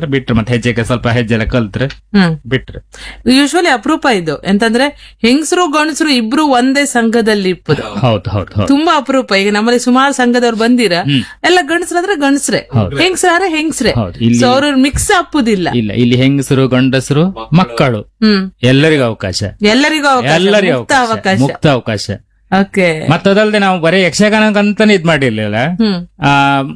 ಅಂದ್ರೆ ಬಿಟ್ರು ಮತ್ತೆ ಹೆಜ್ಜೆಗೆ ಸ್ವಲ್ಪ ಹೆಜ್ಜೆ ಎಲ್ಲ ಕಲ್ತ್ರೆ ಹ್ಮ್ ಬಿಟ್ರು ಯೂಶುವಲಿ ಅಪರೂಪ ಇದು ಎಂತಂದ್ರೆ ಹೆಂಗಸರು ಗಂಡಸರು ಇಬ್ರು ಒಂದೇ ಸಂಘದಲ್ಲಿ ಇಪ್ಪದು ಹೌದು ಹೌದು ಹೌದು ತುಂಬಾ ಅಪರೂಪ ಈಗ ನಮ್ಮಲ್ಲಿ ಸುಮಾರು ಸಂಘದವ್ರು ಬಂದಿರ ಎಲ್ಲ ಗಂಡಸ್ರಾದ್ರೆ ಗಂಡಸ್ರೆ ಹೆಂಗಸ್ರಾದ್ರೆ ಹೆಂಗಸ್ರೆ ಹೌದು ಇಲ್ಲಿ ಸೊ ಅವ್ರು ಮಿಕ್ಸ್ ಅಪ್ಪುದಿಲ್ಲ ಇಲ್ಲ ಇಲ್ಲಿ ಹೆಂಗಸರು ಗಂಡಸರು ಮಕ್ಕಳು ಹ್ಮ್ ಎಲ್ಲರಿಗೂ ಅವಕಾಶ ಎಲ್ಲರಿಗೂ ಅವಕಾಶ, ಎಲ್ಲರಿಗೂ ಮುಕ್ತ ಅವಕಾಶ ಅವಕಾಶ ಮುಕ್ತ ಅವಕಾಶ ಓಕೆ ಮತ್ತದಲ್ದೆ ನಾವು ಬರೀ ಯಕ್ಷಗಾನಕ್ಕಂತಾನೆ ಇದ್ ಮಾಡಿರ್ಲಿಲ್ಲ ಹ್ಮ್ ಆ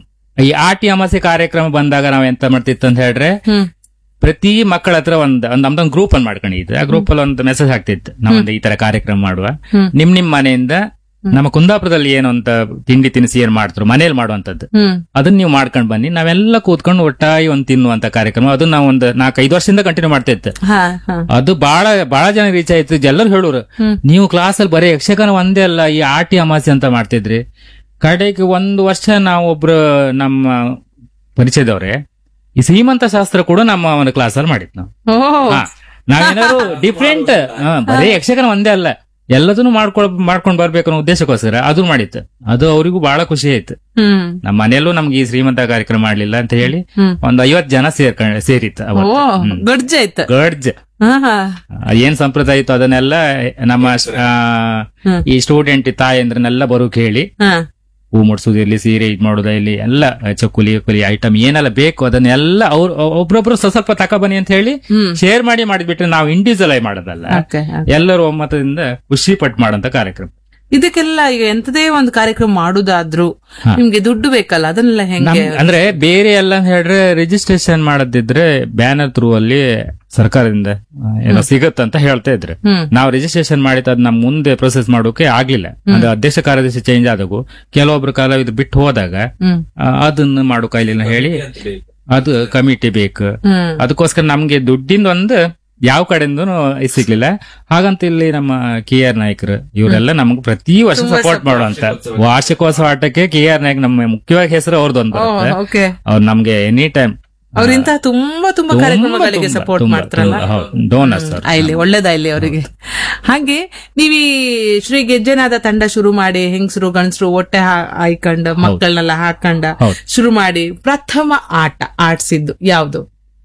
ಈ ಆಟಿ ಅಮಾಸೆ ಕಾರ್ಯಕ್ರಮ ಬಂದಾಗ ನಾವ್ ಎಂತ ಮಾಡ್ತಿತ್ತು ಅಂತ ಹೇಳಿದ್ರೆ ಹ್ಮ್ ಪ್ರತಿ ಮಕ್ಕಳ ಹತ್ರ ಒಂದ್ ಒಂದ್ ನಮ್ದೊಂದು ಗ್ರೂಪ್ ಅನ್ನು ಮಾಡ್ಕೊಂಡಿದ್ದು ಆ ಗ್ರೂಪ್ ಅಲ್ಲಿ ಒಂದು ಮೆಸೇಜ್ ಹಾಕ್ತಿತ್ತು ನಾವೊಂದು ಈ ತರ ಕಾರ್ಯಕ್ರಮ ಮಾಡುವ ಹ್ಮ್. ನಿಮ್ ನಿಮ್ ಮನೆಯಿಂದ ನಮ್ಮ ಕುಂದಾಪುರದಲ್ಲಿ ಏನು ಅಂತ ತಿಂಡಿ ತಿನಿಸಿ ಏನ್ ಮಾಡ್ತಾರೆ ಮನೇಲಿ ಮಾಡುವಂತದ್ದು ಹ್ಮ್ ಅದನ್ನ ನೀವು ಮಾಡ್ಕೊಂಡ್ ಬನ್ನಿ ನಾವೆಲ್ಲ ಕೂತ್ಕೊಂಡು ಒಟ್ಟಾಗಿ ಒಂದ್ ತಿನ್ನುವಂತ ಕಾರ್ಯಕ್ರಮ ಅದನ್ನ ನಾವು ಒಂದು ನಾಲ್ಕೈದು ವರ್ಷದಿಂದ ಕಂಟಿನ್ಯೂ ಮಾಡ್ತಾ ಇತ್ತು ಹಾ ಹಾ ಅದು ಬಹಳ ಬಹಳ ಜನ ರೀಚ್ ಆಯ್ತು ಎಲ್ಲರೂ ಹೇಳೋರು ಹ್ಮ್. ನೀವು ಕ್ಲಾಸ್ ಅಲ್ಲಿ ಬರೀ ಯಕ್ಷಗಾನ ಒಂದೇ ಅಲ್ಲ ಈ ಆಟಿ ಅಮಾಸೆ ಅಂತ ಮಾಡ್ತಿದ್ರಿ ಕಡೆಗೆ ಒಂದು ವರ್ಷ ನಾವು ಒಬ್ರು ನಮ್ಮ ಪರಿಚಯದವ್ರೆ ಈ ಶ್ರೀಮಂತ ಶಾಸ್ತ್ರ ಕೂಡ ನಮ್ಮ ಒಂದು ಕ್ಲಾಸ್ ಅಲ್ಲಿ ಮಾಡಿದ್ ನಾವು ಓ ಹಾ, ನಾವೇನಾದ್ರು ಡಿಫ್ರೆಂಟ್ ಬರೀ ಯಕ್ಷಗಾನ ಒಂದೇ ಅಲ್ಲ ಎಲ್ಲದನ್ನು ಮಾಡ್ಕೊಳ್ ಮಾಡ್ಕೊಂಡ್ ಬರ್ಬೇಕು ಅನ್ನೋ ಉದ್ದೇಶಕ್ಕೋಸ್ಕರ ಅದು ಮಾಡಿತ್ತು ಅದು ಅವರಿಗೂ ಬಹಳ ಖುಷಿ ಆಯ್ತು ಹ್ಮ್ ನಮ್ಮ ಮನೆಯಲ್ಲೂ ನಮ್ಗೆ ಈ ಶ್ರೀಮಂತ ಕಾರ್ಯಕ್ರಮ ಮಾಡ್ಲಿಲ್ಲ ಅಂತ ಹೇಳಿ ಹ್ಮ್ ಒಂದ್ ಐವತ್ ಜನ ಸೇರ್ಕೊಂಡ್ ಸೇರಿತ್ತು ಓ ಅವತ್ತು ಹ್ಮ್. ಗಡ್ಜಾಯ್ತು ಗಡ್ಜ್ ಹಾ ಹಾ ಆ, ಏನ್ ಸಂಪ್ರದಾಯ ಇತ್ತು ಅದನ್ನೆಲ್ಲ ನಮ್ಮ ಆ, ಹ್ಮ್. ಈ ಸ್ಟೂಡೆಂಟ್ ತಾಯಂದ್ರನ್ನೆಲ್ಲ ಬರೋಕ್ ಹೇಳಿ ಹಾ ಹೂ ಮುಡ್ಸೋದಿರ್ಲಿ ಸೀರೆ ಇದ್ ಮಾಡೋದ ಇಲ್ಲಿ ಎಲ್ಲ ಚಕ್ಕುಲಿ ಕುಲಿ ಐಟಮ್ ಏನೆಲ್ಲ ಬೇಕು ಅದನ್ನೆಲ್ಲ ಅವ್ರು ಒಬ್ರೊಬ್ರು ಸ್ವಲ್ಪ ಸ್ವಲ್ಪ ತಕ ಬನ್ನಿ ಅಂತ ಹೇಳಿ ಹ್ಮ್ ಶೇರ್ ಮಾಡಿ ಮಾಡಿದ್ಬಿಟ್ರೆ ನಾವು ಇಂಡಿವಿಜುವಲ್ ಆಗಿ ಮಾಡೋದಲ್ಲ ಓಕೆ ಎಲ್ಲರೂ ಒಮ್ಮತದಿಂದ ಖುಷಿ ಪಟ್ಟು ಮಾಡೋಂತ ಕಾರ್ಯಕ್ರಮ ಇದಕ್ಕೆಲ್ಲ ಈಗ ಎಂತದೇ ಒಂದು ಕಾರ್ಯಕ್ರಮ ಮಾಡುದಾದ್ರು ಹಾ. ನಿಮ್ಗೆ ದುಡ್ಡು ಬೇಕಲ್ಲ ಅದನ್ನೆಲ್ಲ ಹೆಂಗೆ ನಮ್- ಅಂದ್ರೆ ಬೇರೆ ಎಲ್ಲ ಅಂತ ಹೇಳಿದ್ರೆ ರಿಜಿಸ್ಟ್ರೇಷನ್ ಮಾಡದಿದ್ರೆ ಬ್ಯಾನರ್ ಥ್ರೂ ಅಲ್ಲಿ ಸರ್ಕಾರದಿಂದ ಆ, ಏನೋ ಸಿಗತ್ತಂತ ಹೇಳ್ತಾ ಇದ್ರು ಹ್ಮ್ ನಾವು ರಿಜಿಸ್ಟ್ರೇಷನ್ ಮಾಡಿದ ಅದ್ ನಮ್ ಮುಂದೆ ಪ್ರೊಸೆಸ್ ಮಾಡೋಕೆ ಆಗ್ಲಿಲ್ಲ ಅಂದ್ರೆ ಅಧ್ಯಕ್ಷ ಕಾರ್ಯದರ್ಶಿ ಚೇಂಜ್ ಆದಾಗೂ ಕೆಲವೊಬ್ರು ಕಲಾವಿದ್ರು ಬಿಟ್ಟು ಹೋದಾಗ ಹ್ಮ್ ಆ, ಅದನ್ನ ಮಾಡೋ ಕೈಲಿಲ್ಲ ಹೇಳಿ ಅದು ಕಮಿಟಿ ಬೇಕು ಹ್ಮ್ ಅದಕ್ಕೋಸ್ಕರ ನಮ್ಗೆ ದುಡ್ಡಿಂದ ಒಂದು ಯಾವ ಕಡೆಯಿಂದ ಸಿಗ್ಲಿಲ್ಲ ಹಾಗಂತ ಇಲ್ಲಿ ನಮ್ಮ ಕೆ ಆರ್ ನಾಯ್ಕರು ಇವರೆಲ್ಲ ನಮ್ಗೆ ಪ್ರತಿ ವರ್ಷ ಸಪೋರ್ಟ್ ಮಾಡುವಂತ ವಾರ್ಷಿಕೋತ್ಸವ ಆಟಕ್ಕೆ ಕೆ ಆರ್ ನಾಯ್ಕ ನಮ್ಮ ಮುಖ್ಯವಾಗಿ ಹೆಸರು ಅವ್ರದ್ದೊಂದು ಬರುತ್ತೆ ಓಕೆ ಅವ್ರು ನಮ್ಗೆ ಎನಿ ಟೈಮ್ ಅವ್ರಿಂತ ತುಂಬಾ ತುಂಬಾ ಕಾರ್ಯಕ್ರಮಗಳಿಗೆ ಸಪೋರ್ಟ್ ಮಾಡ್ತಾರಲ್ಲ ಡೋನರ್ ಸರ್ ಆಯ್ಲಿ ಒಳ್ಳೇದಾಯ್ಲಿ ಅವರಿಗೆ ಹಾಗೆ ನೀವ್ ಈ ಶ್ರೀ ಗೆಜ್ಜೆನಾದ ತಂಡ ಶುರು ಮಾಡಿ ಹೆಂಗಸರು ಗಂಡಸರು ಹೊಟ್ಟೆ ಹಾಯ್ಕೊಂಡ್ ಮಕ್ಕಳನ್ನೆಲ್ಲ ಹಾಕೊಂಡ ಹೌದು. ಶುರು ಮಾಡಿ ಪ್ರಥಮ ಆಟ ಆಡ್ಸಿದ್ದು ಯಾವ್ದು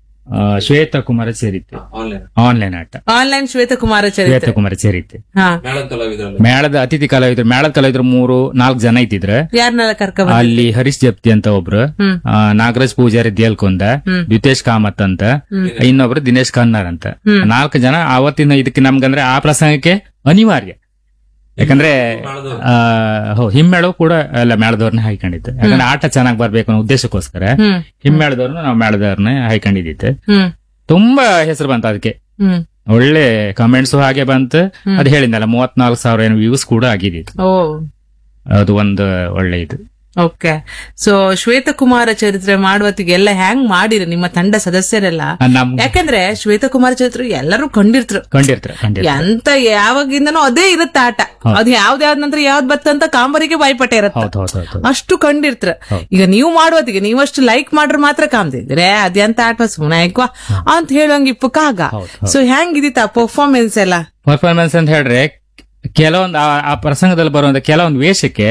ಶ್ವೇತಾ ಕುಮಾರ ಸೇರಿತ್ತೆ ಆನ್ಲೈನ್ ಆಟ ಆನ್ಲೈನ್ ಶ್ವೇತಕುಮಾರ ಚರಿತ್ರೆ ಶ್ವೇತಾ ಕುಮಾರ ಸೇರಿತ್ತೆ ಹಾ ಮೇಳದ ಅತಿಥಿ ಕಲಾವಿದ್ರು ಮೇಳದ ಕಲಾವಿದ್ರು ಮೂರು ನಾಲ್ಕು ಜನ ಇದ್ದಿದ್ರೆ ಯಾರನ್ನೆಲ್ಲ ಕರ್ಕ ಅಲ್ಲಿ ಹರೀಶ್ ಜಪ್ತಿ ಅಂತ ಒಬ್ರು ಹ್ಮ್. ಆ, ನಾಗರಾಜ್ ಪೂಜಾರಿ ದೇಲ್ಕೊಂದ ಹ್ಮ್. ದ್ವಿತೇಶ್ ಕಾಮತ್ ಅಂತ ಇನ್ನೊಬ್ರು ದಿನೇಶ್ ಕನ್ನಾರ್ ಅಂತ ಹ್ಮ್. ನಾಲ್ಕು ಜನ ಆವತ್ತಿನ ಇದಕ್ಕೆ ನಮ್ಗಂದ್ರೆ ಆ ಪ್ರಸಂಗಕ್ಕೆ ಅನಿವಾರ್ಯ ಯಾಕಂದ್ರೆ ಆ, ಹೋ ಹಿಮ್ಮೇಳವು ಕೂಡ ಎಲ್ಲ ಮೇಳದವ್ರನ್ನ ಹಾಕೊಂಡಿತ್ತು ಯಾಕಂದ್ರೆ ಆಟ ಚೆನ್ನಾಗಿ ಬರ್ಬೇಕು ಅನ್ನೋ ಉದ್ದೇಶಕ್ಕೋಸ್ಕರ ಹ್ಮ್ ಹಿಮ್ಮೇಳದವ್ರನ್ನ ನಾವು ಮೇಳದವ್ರನ್ನ ಹಾಕೊಂಡಿದ್ದಿತ್ತು ಹ್ಮ್ ತುಂಬಾ ಹೆಸರು ಬಂತು ಅದಕ್ಕೆ ಹ್ಮ್ ಒಳ್ಳೆ ಕಮೆಂಟ್ಸ್ ಹಾಗೆ ಬಂತು ಅದು ಹೇಳಿದ್ನಲ್ಲ ಮೂವತ್ನಾಲ್ಕು ಸಾವಿರ ಏನು ವ್ಯೂಸ್ ಕೂಡ ಆಗಿದ್ದಿತ್ತು ಓ ಅದು ಒಂದು ಒಳ್ಳೆ ಇದು ಓಕೆ ಸೊ ಶ್ವೇತಕುಮಾರ ಚರಿತ್ರೆ ಮಾಡುವತ್ತಿಗೆ ಎಲ್ಲ ಹ್ಯಾಂಗ್ ಮಾಡಿರಿ ನಿಮ್ಮ ತಂಡ ಸದಸ್ಯರೆಲ್ಲ ಆ, ನಮ್ ಯಾಕಂದ್ರೆ ಶ್ವೇತಕುಮಾರ ಚರಿತ್ರೆ ಎಲ್ಲರೂ ಕಂಡಿರ್ತಾರೆ ಕಂಡಿರ್ತಾರೆ ಕಂಡಿರ್ತಾರೆ ಎಂತ ಯಾವಾಗಿಂದನೂ ಅದೇ ಇರುತ್ತೆ ಆಟ ಅದು ಯಾವ್ದ್ ಯಾವ್ದ್ ನಂತರ ಯಾವ್ದ್ ಬತ್ತಂತ ಕಾಂಬರಿಗೆ ಬಾಯ್ಪಟ್ಟೆ ಇರುತ್ತೆ ಹೌದು ಹೌದು ಹೌದು ಅಷ್ಟು ಕಂಡಿರ್ತಾರ ಈಗ ನೀವು ಮಾಡುವತ್ತಿಗೆ ನೀವಷ್ಟು ಲೈಕ್ ಮಾಡ್ರೆ ಮಾತ್ರ ಕಾಮ್ತಿದ್ರೆ ಅದೆಂತ ಆಟ ಸುಮ್ಮನೆ ಆಯ್ಕವಾ ಅಂತ ಹೇಳಂಗ ಇಪ್ಪಕ್ಕಾಗ ಹೌದು, ಸೊ ಹೆಂಗಿದಿತ್ತ ಪರ್ಫಾರ್ಮೆನ್ಸ್ ಎಲ್ಲ ಪರ್ಫಾರ್ಮೆನ್ಸ್ ಅಂತ ಹೇಳಿದ್ರೆ ಕೆಲವೊಂದು ಆ- ಆ ಪ್ರಸಂಗದಲ್ಲಿ ಬರುವಂತ ಕೆಲವೊಂದು ವೇಷಕ್ಕೆ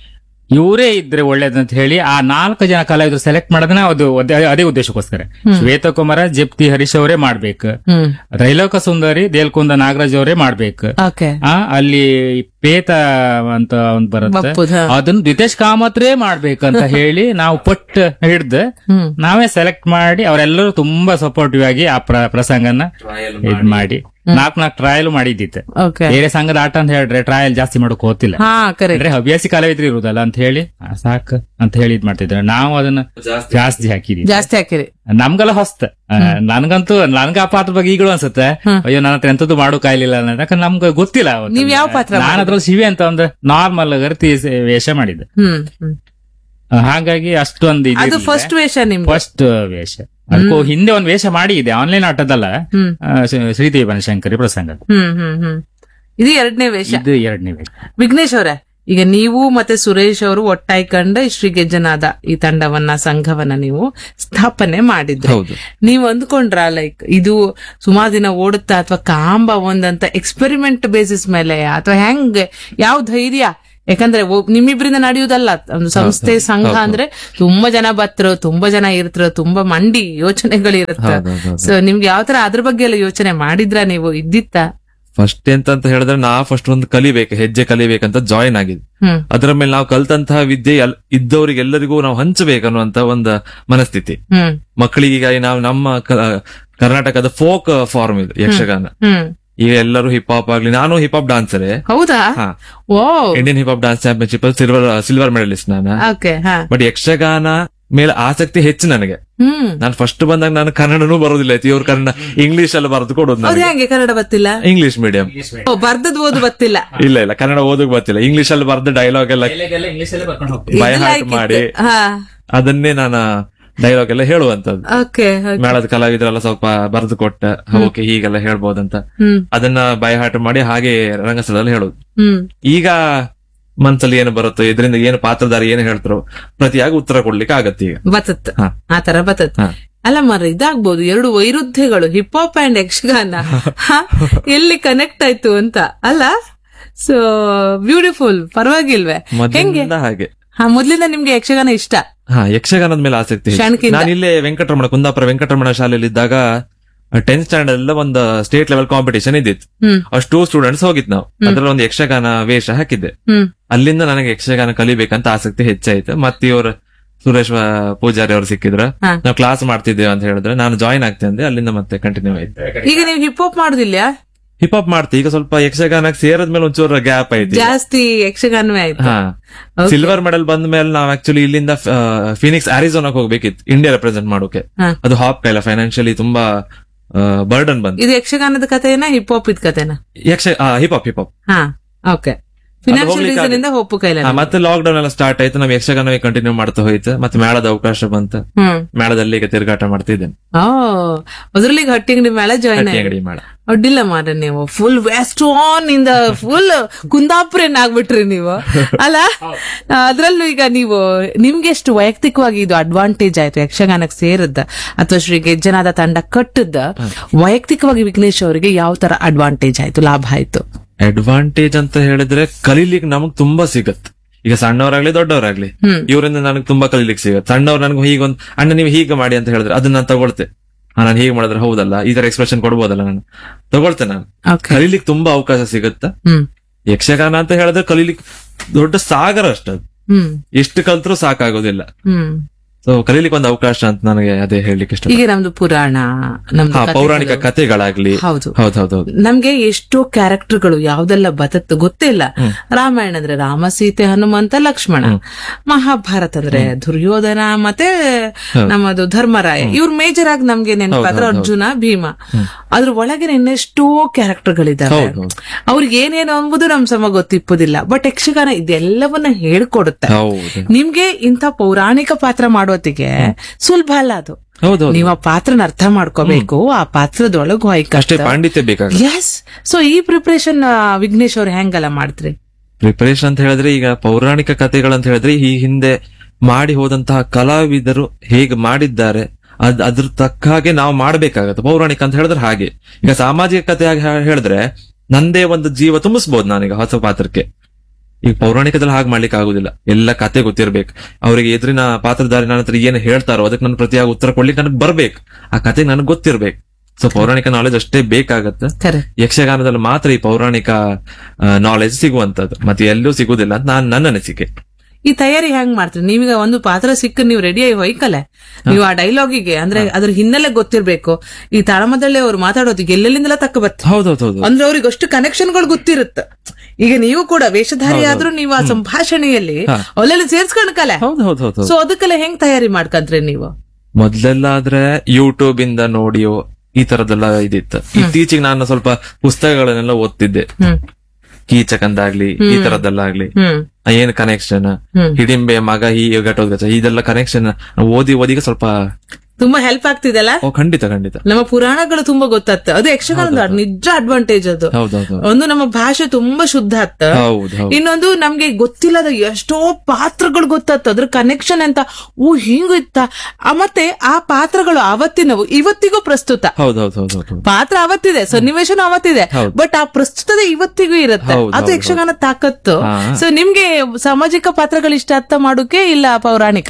ಇವರೇ ಇದ್ರೆ ಒಳ್ಳೇದಂತ ಹೇಳಿ ಆ ನಾಲ್ಕು ಜನ ಕಲಾವಿದರು ಸೆಲೆಕ್ಟ್ ಮಾಡೋದನ್ನ ಅದು ಅದೇ- ಅದೇ ಉದ್ದೇಶಕ್ಕೋಸ್ಕರ ಶ್ವೇತಕುಮಾರ ಜಪ್ತಿ ಹರೀಶ್ ಅವರೇ ಮಾಡ್ಬೇಕು ಹ್ಮ್ ತ್ರೈಲೋಕ ಸುಂದರಿ ದೇಲ್ಕುಂದ ನಾಗರಾಜ್ ಅವರೇ ಮಾಡ್ಬೇಕು ಓಕೆ ಆ ಅಲ್ಲಿ ಪೇತ ಅಂತ ಒಂದ್ ಬರುತ್ತೆ ಬಪ್ಪುದ ಅದನ್ನ ದ್ವಿತೇಶ್ ಕಾಮತ್ರೇ ಮಾಡ್ಬೇಕಂತ ಹೇಳಿ ನಾವು ಪಟ್ ಹಿಡ್ದು ಹ್ಮ್ ನಾವೇ ಸೆಲೆಕ್ಟ್ ಮಾಡಿ ಅವರೆಲ್ಲರೂ ತುಂಬಾ ಸಪೋರ್ಟಿವ್ ಆಗಿ ಆ ಪ್ರ- ಪ್ರಸಂಗನ ಇದ್ ಮಾಡಿ ನಾಲ್ಕು ನಾಲ್ಕು ಟ್ರಯಲ್ ಮಾಡಿದ್ದಿತ್ತು ಓಕೆ ಬೇರೆ ಸಂಘದ ಆಟ ಅಂತ ಹೇಳಿದ್ರೆ ಟ್ರಯಲ್ ಜಾಸ್ತಿ ಮಾಡೋಕ್ ಹೋಗ್ತಿಲ್ಲ ಹಾ ಕರೆಕ್ಟ್ ಅಂದ್ರೆ ಹವ್ಯಾಸಿ ಕಲಾವಿದ್ರು ಇರುದಲ್ಲ ಅಂತ ಹೇಳಿ ಆ, ಸಾಕು ಅಂತ ಹೇಳಿ ಇದ್ ಮಾಡ್ತಿದ್ರೆ ನಾವು ಅದನ್ನ ಜಾಸ್ತಿ ಹಾಕಿದೀವಿ ಜಾಸ್ತಿ ಹಾಕಿರಿ ನಮ್ಗೆಲ್ಲ ಹೊಸ್ತ ಆ, ನನ್ಗಂತೂ ನನ್ಗ ಆ ಪಾತ್ರ ಬಗ್ಗೆ ಈಗಲೂ ಅನ್ಸುತ್ತೆ ಅಯ್ಯೋ ನನ್ನ ಹತ್ರ ಎಂತದ್ದು ಮಾಡೋ ಕಾಯ್ಲಿಲ್ಲ ಅನ್ನೋದು. ಯಾಕಂದ್ರೆ ನಮ್ಗೆ ಗೊತ್ತಿಲ್ಲ ಅವತ್ತು. ನೀವ್ ಯಾವ ಪಾತ್ರ ನಾನು ಅದ್ರಲ್ಲಿ ಶಿವೆ ಅಂತ ಒಂದು ನಾರ್ಮಲ್ ಗರ್ತಿ ವೇಷ ಮಾಡಿದ್ದೆ ಹ್ಮ್ ಹ್ಮ್. ಆ, ಹಾಗಾಗಿ ಅಷ್ಟೊಂದು ಅದು ಫಸ್ಟ್ ವೇಷ ನಿಮ್ದು ಫಸ್ಟ್ ವೇಷ ಅದಕ್ಕೂ ಹಿಂದೆ ಒಂದು ವೇಷ ಮಾಡಿದೆ ಆನ್ಲೈನ್ ಆಟದಲ್ಲ ಹ್ಮ್ ಆ, ಶ್ರೀ- ಶ್ರೀದೇವಿ ಬನಶಂಕರಿ ಪ್ರಸಂಗ ಹ್ಮ್ ಹ್ಮ್ ಹ್ಮ್ ಇದು ಎರಡನೇ ವೇಷ ಇದು ಎರಡನೇ ವೇಷ ವಿಘ್ನೇಶ್ ಅವರೇ ಈಗ ನೀವು ಮತ್ತೆ ಸುರೇಶ್ ಅವರು ಒಟ್ಟಾಯ್ಕೊಂಡ ಈ ಶ್ರೀ ಗೆಜ್ಜನಾದ ಈ ತಂಡವನ್ನ ಸಂಘವನ್ನ ನೀವು ಸ್ಥಾಪನೆ ಮಾಡಿದ್ರಿ ಹೌದು ನೀವು ಅಂದ್ಕೊಂಡ್ರ ಲೈಕ್ ಇದು ಸುಮಾರು ದಿನ ಓಡುತ್ತಾ ಅಥವಾ ಕಾಂಬ ಒಂದಂತ ಎಕ್ಸ್ಪೆರಿಮೆಂಟ್ ಬೇಸಿಸ್ ಮೇಲೆ ಅಥವಾ ಹೆಂಗ್ ಯಾವ ಧೈರ್ಯ ಯಾಕಂದ್ರೆ ಒಬ್- ನಿಮ್ಮಿಬ್ರಿಂದ ನಡೆಯುವುದಲ್ಲ ಒಂದು ಸಂಸ್ಥೆ ಸಂಘ ಅಂದ್ರೆ ತುಂಬಾ ಜನ ಬತ್ರು ತುಂಬಾ ಜನ ಇರ್ತರು ತುಂಬಾ ಮಂಡಿ ಯೋಚನೆಗಳು ಇರುತ್ತೆ ಹೌದೌದು. ಸೊ ನಿಮ್ಗೆ ಯಾವ ತರ ಅದ್ರ ಬಗ್ಗೆ ಎಲ್ಲ ಯೋಚನೆ ಮಾಡಿದ್ರ ನೀವು ಇದ್ದಿತ್ತ ಫಸ್ಟ್ ಎಂತ ಅಂತ ಹೇಳಿದ್ರೆ ನಾ ಫಸ್ಟ್ ಒಂದು ಕಲಿಬೇಕು ಹೆಜ್ಜೆ ಕಲಿಬೇಕಂತ ಜಾಯಿನ್ ಆಗಿದೆ ಹ್ಮ್ ಅದರ ಮೇಲೆ ನಾವು ಕಲ್ತಂತಹ ವಿದ್ಯೆ ಎಲ್- ಇದ್ದವರಿಗೆಲ್ಲರಿಗೂ ನಾವು ಹಂಚಬೇಕನ್ನುವಂತ ಒಂದು ಮನಸ್ಥಿತಿ ಹ್ಮ್ ಮಕ್ಕಳಿಗೆ ಈಗ ನಾವು ನಮ್ಮ ಕ- ಕರ್ನಾಟಕದ ಫೋಕ್ ಫಾರ್ಮ್ ಇದು ಯಕ್ಷಗಾನ ಹ್ಮ್ ಈಗ ಎಲ್ಲರೂ ಹಿಪ್ ಹಾಪ್ ಆಗ್ಲಿ ನಾನು ಹಿಪ್ ಹಾಪ್ ಡಾನ್ಸರೇ ಹೌದಾ ಹಾ ಓ Indian hip hop dance championship silver silver medalist ನಾನು ಓಕೆ ಹಾ ಬಟ್ ಯಕ್ಷಗಾನ ಮೇಲೆ ಆಸಕ್ತಿ ಹೆಚ್ಚು ನನಗೆ ಹ್ಮ್ ನಾನು ಫಸ್ಟ್ ಬಂದಾಗ ನಾನು ಕನ್ನಡನೂ ಬರೋದಿಲ್ಲ ಇತ್ತು ಇವ್ರು ಕನ್ನಡ ಇಂಗ್ಲಿಷ್ ಎಲ್ಲ ಬರೆದು ಕೊಡೋದು ಅವ್ರ ನನಗೆ ಹೆಂಗೆ ಕನ್ನಡ ಗೊತ್ತಿಲ್ಲ ಇಂಗ್ಲಿಷ್ ಮೀಡಿಯಂ ಓ ಬರ್ದದ್ ಓದು ಗೊತ್ತಿಲ್ಲ ಇಲ್ಲ ಇಲ್ಲ ಕನ್ನಡ ಓದಕ್ ಬರ್ತಿಲ್ಲ ಇಂಗ್ಲಿಷ್ ಅಲ್ಲಿ ಬರೆದ ಡೈಲಾಗ್ ಎಲ್ಲ ಇಂಗ್ಲಿಷ್ ಅಲ್ಲೇ ಬರ್ಕೊಂಡು ಹೋಗ್ತೀವಿ ಬೈ ಇದು ಹಾರ್ಟ್ like ಮಾಡಿ it. ಹಾ ಅದನ್ನೇ ನಾನು ಡೈಲಾಗ್ ಎಲ್ಲ ಹೇಳುವಂತದ್ದು ಓಕೆ ಮೇಳದ ಕಲಾವಿದರೆಲ್ಲ ಸ್ವಲ್ಪ ಬರೆದು ಕೊಟ್ಟ ಓಕೆ ಹೀಗೆಲ್ಲ ಹೇಳ್ಬೋದಂತ ಹ್ಮ್ ಅದನ್ನ ಬೈ ಹಾರ್ಟ್ ಮಾಡಿ ಹಾಗೆ ರಂಗಸ್ಥಳದಲ್ಲಿ ಹೇಳೋದು ಹ್ಮ್ ಈಗ ಮನ್ಸಲ್ಲಿ ಏನು ಬರುತ್ತೋ ಇದರಿಂದ ಏನು ಪಾತ್ರಧಾರಿ ಏನು ಹೇಳ್ತಾರೋ ಪ್ರತಿಯಾಗಿ ಉತ್ತರ ಕೊಡ್ಲಿಕ್ಕೆ ಆಗತ್ತೆ ಈಗ ಬತತ್ ಹಾ. ಆ ತರ ಬತತ್ ಹಾ. ಅಲ್ಲ ಮರ ಇದಾಗ್ಬೋದು ಎರಡು ವೈರುಧ್ಯಗಳು ಹಿಪ್ ಹಾಪ್ ಅಂಡ್ ಯಕ್ಷಗಾನ ಹಾ? ಎಲ್ಲಿ ಕನೆಕ್ಟ್ ಆಯ್ತು ಅಂತ ಅಲ್ಲ ಸೊ ಬ್ಯೂಟಿಫುಲ್ ಪರವಾಗಿಲ್ವೇ ಹೆಂಗೆ ಮೊದಲಿಂದ ಹಾಗೆ ಹಾ ಮೊದ್ಲಿಂದ ನಿಮ್ಗೆ ಯಕ್ಷಗಾನ ಇಷ್ಟ ಹಾ ಯಕ್ಷಗಾನದ ಮೇಲೆ ಆಸಕ್ತಿ ಹೆಚ್ಚು. ಕ್ಷಣಕ್ಕಿಂತ. ನಾನು ಇಲ್ಲೇ ವೆಂಕಟರಮಣ ಕುಂದಾಪುರ ವೆಂಕಟರಮಣ ಶಾಲೆಯಲ್ಲಿ ಇದ್ದಾಗ ಟೆಂತ್ ಸ್ಟ್ಯಾಂಡರ್ಡ್ ಎಲ್ಲ ಒಂದು ಸ್ಟೇಟ್ ಲೆವೆಲ್ ಕಾಂಪಿಟೇಷನ್ ಇದ್ದಿತ್ತು ಹ್ಮ್ ಅಷ್ಟು ಸ್ಟೂಡೆಂಟ್ಸ್ ಹೋಗಿತ್ತು ನಾವು ಅದ್ರಲ್ಲಿ ಒಂದು ಯಕ್ಷಗಾನ ವೇಷ ಹಾಕಿದ್ದೆ ಹ್ಮ್ ಅಲ್ಲಿಂದ ನನಗೆ ಯಕ್ಷಗಾನ ಕಲಿಬೇಕಂತ ಆಸಕ್ತಿ ಹೆಚ್ಚಾಯ್ತು ಮತ್ತೆ ಇವರು ಸುರೇಶ್ ಆ, ಪೂಜಾರಿ ಅವರು ಸಿಕ್ಕಿದ್ರ ಹಾ. ನಾವು ಕ್ಲಾಸ್ ಮಾಡ್ತಿದ್ದೇವೆ ಅಂತ ಹೇಳಿದ್ರೆ ನಾನು ಜಾಯಿನ್ ಆಗ್ತೇನೆ ಅಂದೆ ಅಲ್ಲಿಂದ ಮತ್ತೆ ಕಂಟಿನ್ಯೂ ಆಯ್ತು ಈಗ ನೀವು ಹಿಪ್ ಹಾಪ್ ಮಾಡುದಿಲ್ಲ ಹಿಪ್ ಹಾಪ್ ಮಾಡ್ತೀವಿ ಈಗ ಸ್ವಲ್ಪ ಯಕ್ಷಗಾನಕ್ಕೆ ಸೇರದ್ಮೇಲೆ ಒಂಚೂರು ಗ್ಯಾಪ್ ಐತಿ ಜಾಸ್ತಿ ಯಕ್ಷಗಾನವೇ ಆಯ್ತು ಹಾ Okay. ಸಿಲ್ವರ್ ಮೆಡಲ್ ಬಂದ ಮೇಲೆ ನಾವು ಆಕ್ಚುಲಿ ಇಲ್ಲಿಂದ ಫಿನಿಕ್ಸ್ ಆರಿಜೋನಾಕ್ ಹೋಗ್ಬೇಕಿತ್ತು ಇಂಡಿಯಾ ರೆಪ್ರೆಸೆಂಟ್ ಮಾಡೋಕೆ ಹಾ. ಅದು ಹಾಪ್ ಕೈಲ ಫೈನಾನ್ಷಿಯಲಿ ತುಂಬಾ ಬರ್ಡನ್ ಬಂತು ಇದು ಯಕ್ಷಗಾನದ ಕಥೆನಾ ಹಿಪ್ ಹಾಪ್ ಇದ್ ಕಥೆನಾ ಯಕ್ಷ ಹಿಪ್ ಹಾಪ್ ಹಿಪ್ ಹಾಪ್ ಹಾ ಓಕೆ ಫಿನಾನ್ಷಿಯಲ್ ಹೋಗ್ಲಿಕ್ಕೆ ರೀಸನ್ ಇಂದ ಒಪ್ಪು ಕೈಲ ಮತ್ತೆ ಲಾಕ್ ಡೌನ್ ಎಲ್ಲ ಸ್ಟಾರ್ಟ್ ಆಯ್ತು ನಾವು ಯಕ್ಷಗಾನವೇ ಕಂಟಿನ್ಯೂ ಮಾಡ್ತಾ ಹೋಯ್ತು ಮತ್ತೆ ಮೇಳದ ಅವಕಾಶ ಬಂತು ಹ್ಮ್ ಮೇಳದಲ್ಲಿ ಈಗ ತಿರುಗಾಟ ಮಾಡ್ತಿದ್ದೇನೆ ಓ ಅದ್ರಲ್ಲಿ ಈಗ ಹಟ್ಟಿ ಅಂಗಡಿ ಮೇಲೆ ಜಾಯ್ನ್ ಹಟ್ಟಿ ಅಂಗಡಿ ಮೇಳ ಅಡ್ಡಿಲ್ಲ ಮಾರ ನೀವು ಫುಲ್ ವೆಸ್ಟ್ ಆನ್ ಇಂದ ಫುಲ್ ಕುಂದಾಪುರನ್ ಆಗ್ಬಿಟ್ರಿ ನೀವು ಅಲ್ಲ ಅದ್ರಲ್ಲೂ ಈಗ ನೀವು ನಿಮ್ಗೆ ಎಷ್ಟು ವೈಯಕ್ತಿಕವಾಗಿ ಇದು ಅಡ್ವಾಂಟೇಜ್ ಆಯ್ತು ಯಕ್ಷಗಾನಕ್ಕೆ ಸೇರಿದ್ದ ಅಥವಾ ಶ್ರೀ ಗೆಜ್ಜನಾದ ತಂಡ ಕಟ್ಟದ್ದ ವೈಯಕ್ತಿಕವಾಗಿ ವಿಘ್ನೇಶ್ ಅವರಿಗೆ ಯಾವ ತರ ಅಡ್ವಾಂಟೇಜ್ ಆಯ್ತು ಲಾಭ ಆಯ್ತು ಅಡ್ವಾಂಟೇಜ್ ಅಂತ ಹೇಳಿದ್ರೆ ಕಲೀಲಿಕ್ಕೆ ನಮಗ್ ತುಂಬಾ ಸಿಗತ್ ಈಗ ಸಣ್ಣವರಾಗ್ಲಿ ದೊಡ್ಡವರಾಗ್ಲಿ ಹ್ಮ್. ಇವರಿಂದ ನನಗೆ ತುಂಬಾ ಕಲೀಲಿಕ್ಕೆ ಸಿಗತ್ತೆ ಸಣ್ಣವ್ರು ನನಗೆ ಹೀಗೊಂದು ಅಣ್ಣ ನೀವು ಹೀಗೆ ಮಾಡಿ ಅಂತ ಹೇಳಿದ್ರೆ ಅದನ್ನ ನಾನು ತಗೊಳ್ತೆ ಹಾ ನಾನು ಹೀಗೆ ಮಾಡಿದ್ರೆ ಹೌದಲ್ಲ ಈ ತರ ಎಕ್ಸ್ಪ್ರೆಷನ್ ಕೊಡ್ಬೋದಲ್ಲ ನಾನು ತಗೊಳ್ತೆ ನಾನು ಓಕೆ ಕಲೀಲಿಕ್ಕೆ ತುಂಬಾ ಅವಕಾಶ ಸಿಗುತ್ತೆ ಹ್ಮ್ ಯಕ್ಷಗಾನ ಅಂತ ಹೇಳಿದ್ರೆ ಕಲೀಲಿಕ್ಕೆ ದೊಡ್ಡ ಸಾಗರ ಅಷ್ಟದು ಹ್ಮ್ ಎಷ್ಟು ಕಲ್ತ್ರೂ ಸಾಕಾಗೋದಿಲ್ಲ ಹ್ಮ್ ಸೊ ಕಲೀಲಿಕ್ಕೆ ಒಂದು ಅವಕಾಶ ಅಂತ ನನಗೆ ಅದೇ ಹೇಳಲಿಕ್ಕೆ ಇಷ್ಟ ಈಗ ನಮ್ದು ಪುರಾಣ ನಮ್ದು ಹಾ ಕಥೆಗಳು. ಪೌರಾಣಿಕ ಕಥೆಗಳಾಗ್ಲಿ ಹೌದು ಹೌದೌದೌದು ನಮ್ಗೆ ಎಷ್ಟೋ ಕ್ಯಾರೆಕ್ಟರ್ಗಳು ಯಾವ್ದೆಲ್ಲ ಬದತ್ತು ಗೊತ್ತಿಲ್ಲ ರಾಮಾಯಣ ಅಂದ್ರೆ ರಾಮ ಸೀತೆ ಹನುಮಂತ ಲಕ್ಷ್ಮಣ ಮಹಾಭಾರತ ಅಂದ್ರೆ ದುರ್ಯೋಧನ ಮತ್ತೆ ನಮ್ಮದು ಧರ್ಮರಾಯ ಇವ್ರು ಮೇಜರ್ ಆಗಿ ನಮ್ಗೆ ನೆನಪಾದ್ರೆ ಅರ್ಜುನ ಭೀಮ ಅದ್ರ ಒಳಗೆ ಇನ್ನೆಷ್ಟೋ ಕ್ಯಾರೆಕ್ಟರ್ಗಳಿದಾವೆ ಹೌದು. ಅವ್ರಿಗೆ ಏನೇನು ಅಂಬುದು ನಮ್ ಸಮ ಗೊತ್ತಿಪ್ಪುದಿಲ್ಲ ಬಟ್ ಯಕ್ಷಗಾನ ಇದೆಲ್ಲವನ್ನ ಹೇಳ್ಕೊಡುತ್ತೆ ಹೌದು ನಿಮ್ಗೆ ಇಂಥ ಪೌರಾಣಿಕ ಪಾತ್ರ ಮಾಡೋತ್ತಿಗೆ ಸುಲಭ ಅಲ್ಲ ಅದು ಹೌದೌದು ನೀವು ಆ ಪಾತ್ರನ ಅರ್ಥ ಮಾಡ್ಕೋಬೇಕು ಆ ಪಾತ್ರದೊಳಗೂ ಅಷ್ಟೇ ಪಾಂಡಿತ್ಯ ಬೇಕಾಗ ಎಸ್ ಸೊ ಈ ಪ್ರಿಪರೇಷನ್ ವಿಘ್ನೇಶ್ ಅವ್ರು ಹೆಂಗಲ್ಲ ಮಾಡಿದ್ರಿ ಪ್ರಿಪರೇಷನ್ ಅಂತ ಹೇಳಿದ್ರೆ ಈಗ ಪೌರಾಣಿಕ ಕಥೆಗಳಂತ ಹೇಳಿದ್ರೆ ಈ ಹಿಂದೆ ಮಾಡಿ ಹೋದಂತಹ ಕಲಾವಿದರು ಹೇಗೆ ಮಾಡಿದ್ದಾರೆ ಅದ್ ಅದ್ರ ತಕ್ಕ ಹಾಗೆ ನಾವು ಮಾಡ್ಬೇಕಾಗತ್ತೆ ಪೌರಾಣಿಕ ಅಂತ ಹೇಳಿದ್ರೆ ಹಾಗೆ ಈಗ ಸಾಮಾಜಿಕ ಕಥೆ ಆಗಿ ಹೇ- ಹೇಳಿದ್ರೆ ನಂದೇ ಒಂದು ಜೀವ ತುಂಬಿಸ್ಬೋದು ನಾನೀಗ ಹೊಸ ಪಾತ್ರಕ್ಕೆ ಈಗ ಪೌರಾಣಿಕದಲ್ಲಿ ಹಾಗೆ ಮಾಡ್ಲಿಕ್ಕೆ ಆಗುದಿಲ್ಲ ಎಲ್ಲ ಕತೆ ಗೊತ್ತಿರ್ಬೇಕು ಅವರಿಗೆ ಎದುರಿನ ಪಾತ್ರಧಾರಿ ನನ್ನ ಹತ್ರ ಏನು ಹೇಳ್ತಾರೋ ಅದಕ್ಕೆ ನನ್ನ ಪ್ರತಿಯಾಗಿ ಉತ್ತರ ಕೊಡ್ಲಿಕ್ಕೆ ನನಗೆ ಬರ್ಬೇಕು ಆ ಕತೆ ನನಗೆ ಗೊತ್ತಿರ್ಬೇಕು ಸೊ ಪೌರಾಣಿಕ ನಾಲೆಜ್ ಅಷ್ಟೇ ಬೇಕಾಗತ್ತೆ ಕರೆಕ್ಟ್ ಯಕ್ಷಗಾನದಲ್ಲಿ ಮಾತ್ರ ಈ ಪೌರಾಣಿಕ ನಾಲೆಜ್ ಸಿಗುವಂತದ್ದು ಮತ್ತೆ ಎಲ್ಲೂ ಸಿಗುದಿಲ್ಲ ಅಂತ ನಾನ್ ನನ್ನ ಅನಿಸಿಕೆ ಈ ತಯಾರಿ ಹೆಂಗ್ ಮಾಡ್ತೀರಿ ನೀವೀಗ ಒಂದು ಪಾತ್ರ ಸಿಕ್ಕ ನೀವು ರೆಡಿ ಆಗಿ ಹೊಯ್ಕಲೆ ನೀವು ಆ ಡೈಲಾಗಿಗೆ ಅಂದ್ರೆ ಅದ್ರ ಹಿನ್ನೆಲೆ ಗೊತ್ತಿರ್ಬೇಕು ಈ ತಾಳಮದಳ್ಳಿ ಅವ್ರು ಮಾತಾಡೋದಿಗೆ ಎಲ್ಲೆಲ್ಲಿಂದೆಲ್ಲ ತಕ್ಕ ಬತ್ತ ಹೌದೌದು ಅಂದ್ರೆ ಅವ್ರಿಗೆ ಅಷ್ಟು ಕನೆಕ್ಷನ್ಗಳು ಗೊತ್ತಿರುತ್ತೆ ಈಗ ನೀವು ಕೂಡ ವೇಷಧಾರಿ ಆದ್ರೂ ನೀವು ಆ ಸಂಭಾಷಣೆಯಲ್ಲಿ ಅಲ್ಲೆಲ್ಲಿ ಸೇರ್ಸ್ಕೊಂಡ್ಕಲೆ ಹೌದು ಹೌದು ಹೌದು ಸೊ ಅದಕ್ಕೆಲ್ಲ ಹೆಂಗ್ ತಯಾರಿ ಮಾಡ್ಕಂತ್ರಿ ನೀವು ಮೊದ್ಲೆಲ್ಲ ಆದ್ರೆ ಯೂಟ್ಯೂಬ್ ಇಂದ ನೋಡಿಯೋ ಈ ತರದೆಲ್ಲ ಇದಿತ್ತು ಇತ್ತೀಚೆಗೆ ನಾನು ಸ್ವಲ್ಪ ಪುಸ್ತಕಗಳನ್ನೆಲ್ಲ ಓದ್ತಿದ್ದೆ ಹ್ಮ್ ಕೀಚಕಂದಾಗ್ಲಿ ಈ ತರದ್ದೆಲ್ಲ ಆಗ್ಲಿ ಹ್ಮ್ ಆ ಏನ್ ಕನೆಕ್ಷನ್ ಹ್ಮ್. ಹಿಡಿಂಬೆ ಮಗ ಈ ಘಟೋದ್ಗಚ ಇದೆಲ್ಲ ಕನೆಕ್ಷನ್ ಓದಿ ಓದಿಗೆ ಸ್ವಲ್ಪ ತುಂಬಾ ಹೆಲ್ಪ್ ಆಗ್ತಿದೆಲ್ಲ ಓ ಖಂಡಿತ ಖಂಡಿತ ನಮ್ಮ ಪುರಾಣಗಳು ತುಂಬಾ ಗೊತ್ತಾಗ್ತ ಅದು ಯಕ್ಷಗಾನದ ನಿಜ ಅಡ್ವಾಂಟೇಜ್ ಅದು ಹೌದೌದು ಒಂದು ನಮ್ಮ ಭಾಷೆ ತುಂಬಾ ಶುದ್ಧ ಆತ್ತ ಹೌದು ಹೌದು ಇನ್ನೊಂದು ನಮ್ಗೆ ಗೊತ್ತಿಲ್ಲದ ಎಷ್ಟೋ ಪಾತ್ರಗಳು ಗೊತ್ತಾಗ್ತ ಅದ್ರ ಕನೆಕ್ಷನ್ ಅಂತ ಓ ಹಿಂಗಿತ್ತ ಆ, ಮತ್ತೆ ಆ ಪಾತ್ರಗಳು ಅವತ್ತಿನವು ಇವತ್ತಿಗೂ ಪ್ರಸ್ತುತ ಹೌದು ಹೌದು ಹೌದು ಹೌದು ಪಾತ್ರ ಅವತ್ತಿದೆ ಸನ್ನಿವೇಶನೂ ಅವತ್ತಿದೆ ಹೌದು. ಬಟ್ ಆ ಪ್ರಸ್ತುತತೆ ಇವತ್ತಿಗೂ ಇರುತ್ತೆ ಹೌದು, ಅದು ಹೌದು, ಯಕ್ಷಗಾನ ತಾಕತ್ತು ಹಾ. ಸೊ ನಿಮ್ಗೆ ಸಾಮಾಜಿಕ ಪಾತ್ರಗಳು ಇಷ್ಟ ಅರ್ಥ ಮಾಡೋಕೆ ಇಲ್ಲ ಪೌರಾಣಿಕ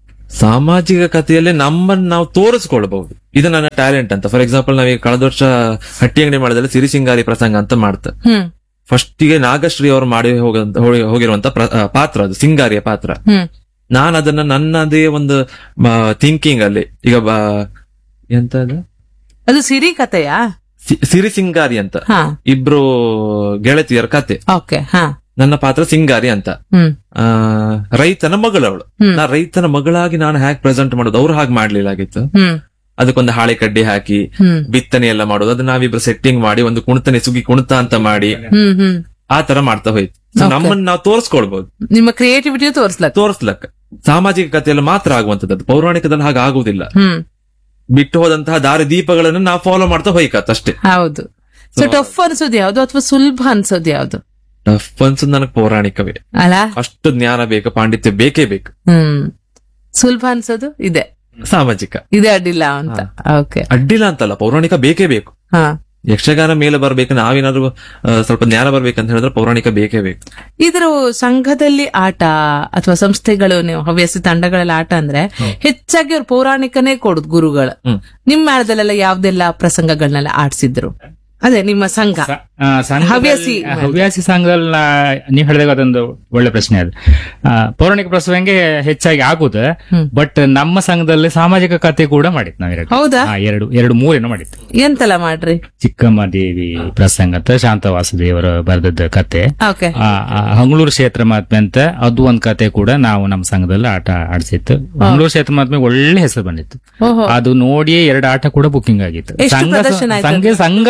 ಸಾಮಾಜಿಕ ಕಥೆಯಲ್ಲಿ ನಮ್ಮನ್ನ ನಾವು ತೋರಿಸ್ಕೊಳ್ಬಹುದು ಇದು ನನ್ನ ಟ್ಯಾಲೆಂಟ್ ಅಂತ ಫಾರ್ ಎಕ್ಸಾಂಪಲ್ ನಾವೀಗ ಕಳೆದ ವರ್ಷ ಹಟ್ಟಿ ಅಂಗಡಿ ಮಾಡಿದಲ್ಲಿ ಸಿರಿಸಿಂಗಾರಿ ಪ್ರಸಂಗ ಅಂತ ಮಾಡ್ತಾರೆ ಹ್ಮ್ ಫಸ್ಟಿಗೆ ನಾಗಶ್ರೀ ಅವರು ಮಾಡಿ ಹೋಗಂತ ಹೋಗಿರುವಂತ ಪ್ರ- ಆ, ಪಾತ್ರ ಅದು ಸಿಂಗಾರಿಯ ಪಾತ್ರ ಹ್ಮ್ ನಾನು ಅದನ್ನ ನನ್ನದೇ ಒಂದು ಥಿಂಕಿಂಗ್ ಅಲ್ಲಿ ಈಗ ಬ- ಎಂತ ಅದು? ಅದು ಸಿರಿ ಕಥೆಯಾ ಸಿ- ಸಿರಿಸಿಂಗಾರಿ ಅಂತ ಹಾ ಇಬ್ರು ಗೆಳತಿಯರ ಕತೆ ಓಕೆ ಹಾ ನನ್ನ ಪಾತ್ರ ಸಿಂಗಾರಿ ಅಂತ ಹ್ಮ್ ಆ ರೈತನ ಮಗಳವಳು ಹ್ಮ್. ನಾ ರೈತನ ಮಗಳಾಗಿ ನಾನು ಹ್ಯಾಕ್ ಪ್ರೆಸೆಂಟ್ ಮಾಡೋದು ಅವ್ರು ಹಾಗೆ ಮಾಡ್ಲಿಲ್ಲ ಆಗಿತ್ತು ಹ್ಮ್ ಅದಕ್ಕೊಂದು ಹಾಳೆ ಕಡ್ಡಿ ಹಾಕಿ ಹ್ಮ್ ಬಿತ್ತನೆ ಎಲ್ಲ ಮಾಡೋದು ಅದು ನಾವಿಬ್ರು ಸೆಟ್ಟಿಂಗ್ ಮಾಡಿ ಒಂದು ಕುಣಿತನೆ ಸುಗಿ ಕುಣಿತ ಅಂತ ಮಾಡಿ ಹ್ಮ್ ಹ್ಮ್ ಆ ತರ ಮಾಡ್ತಾ ಹೋಯ್ತು So Okay. ನಮ್ಮನ್ನ ನಾವು ತೋರಿಸ್ಕೊಳ್ಬಹುದು ನಿಮ್ಮ ಕ್ರಿಯೇಟಿವಿಟಿ ತೋರ್ಸ್ಲಕ್ ತೋರಿಸ್ಲಕ್ಕ ಸಾಮಾಜಿಕ ಕಥೆಯಲ್ಲಿ ಮಾತ್ರ ಆಗುವಂತದ್ದು ಅದು ಪೌರಾಣಿಕದಲ್ಲಿ ಹಾಗೆ ಆಗುವುದಿಲ್ಲ ಹ್ಮ್ ಬಿಟ್ಟು ಹೋದಂತಹ ದಾರಿ ದೀಪಗಳನ್ನು ನಾವು ಫಾಲೋ ಮಾಡ್ತಾ ಹೋಯ್ಕತ್ ಅಷ್ಟೇ ಹೌದು ಸೊ ಟಫ್ ಅನ್ಸೋದು ಯಾವ್ದು ಅಥವಾ ಸುಲಭ ಅನ್ಸೋದು ಯಾವ್ದು ಟಫ್ ಅನ್ಸುದು ನನಗೆ ಪೌರಾಣಿಕವೇ ಅಲ್ಲ ಅಷ್ಟು ಜ್ಞಾನ ಬೇಕು ಪಾಂಡಿತ್ಯ ಬೇಕೇ ಬೇಕು ಹ್ಮ್ ಸುಲಭ ಅನ್ಸೋದು ಇದೆ ಸಾಮಾಜಿಕ ಇದೆ ಅಡ್ಡಿಲ್ಲ ಅಂತ ಓಕೆ ಅಡ್ಡಿಲ್ಲ ಅಂತಲ್ಲ ಪೌರಾಣಿಕ ಬೇಕೇ ಬೇಕು ಹಾ ಯಕ್ಷಗಾನ ಮೇಲೆ ಬರ್ಬೇಕು ನಾವೇನಾದ್ರು ಆ, ಸ್ವಲ್ಪ ಜ್ಞಾನ ಬರ್ಬೇಕಂತ ಹೇಳಿದ್ರೆ ಪೌರಾಣಿಕ ಬೇಕೇ ಬೇಕು ಇದ್ರ ಸಂಘದಲ್ಲಿ ಆಟ ಅಥವಾ ಸಂಸ್ಥೆಗಳು ನೀವು ಹವ್ಯಾಸಿ ತಂಡಗಳಲ್ಲಿ ಆಟ ಅಂದ್ರೆ ಹೆಚ್ಚಾಗಿ ಅವ್ರು ಪೌರಾಣಿಕನೇ ಕೊಡುದು ಗುರುಗಳು ಹ್ಮ್. ನಿಮ್ಮ ಮೇಳದಲ್ಲೆಲ್ಲ ಯಾವ್ದೆಲ್ಲ ಪ್ರಸಂಗಗಳನ್ನೆಲ್ಲ ಆಡ್ಸಿದ್ರು ಅದೇ ನಿಮ್ಮ ಸಂಘ ಆ, ಸಂಘದಲ್ಲಿ- ಹವ್ಯಾಸಿ ಹವ್ಯಾಸಿ ಸಂಘದಲ್ಲಿ ನಾ- ನೀವ್ ಹೇಳಿದಾಗ ಅದೊಂದು ಒಳ್ಳೆ ಪ್ರಶ್ನೆ ಅದು ಆ, ಪೌರಾಣಿಕ ಪ್ರಸಂಗ ಹೆಚ್ಚಾಗಿ ಆಗುದು ಹ್ಮ್. ಬಟ್ ನಮ್ಮ ಸಂಘದಲ್ಲಿ ಸಾಮಾಜಿಕ ಕಥೆ ಕೂಡ ಮಾಡಿತ್ತು ನಾವೆರಡು ಹೌದಾ ಆ, ಎರಡು ಎರಡು ಮೂರೇನೋ ಮಾಡಿತ್ತು ಎಂತೆಲ್ಲ ಮಾಡ್ರಿ ಚಿಕ್ಕಮ್ಮ ದೇವಿ ಪ್ರಸಂಗ ಅಂತ ಶಾಂತ ವಾಸುದೇವರು ಬರೆದದ್ದ ಕತೆ ಓಕೆ ಆ, ಆ, ಹಂಗಳೂರು ಕ್ಷೇತ್ರ ಮಹಾತ್ಮೆ ಅಂತ ಅದು ಒಂದ್ ಕತೆ ಕೂಡ ನಾವು ನಮ್ಮ ಸಂಘದಲ್ಲಿ ಆಟ ಆಡಿಸಿತ್ತು ಹಂಗಳೂರು ಕ್ಷೇತ್ರ ಮಹಾತ್ಮೆ ಒಳ್ಳೆ ಹೆಸರು ಬಂದಿತ್ತು ಓಹೋ ಅದು ನೋಡಿಯೇ ಎರಡು ಆಟ ಕೂಡ ಬುಕಿಂಗ್ ಆಗಿತ್ತು ಎಷ್ಟು ಸಂಘ ಪ್ರದರ್ಶನ ಆಯ್ತು ಸಂಘ ಸಂಘ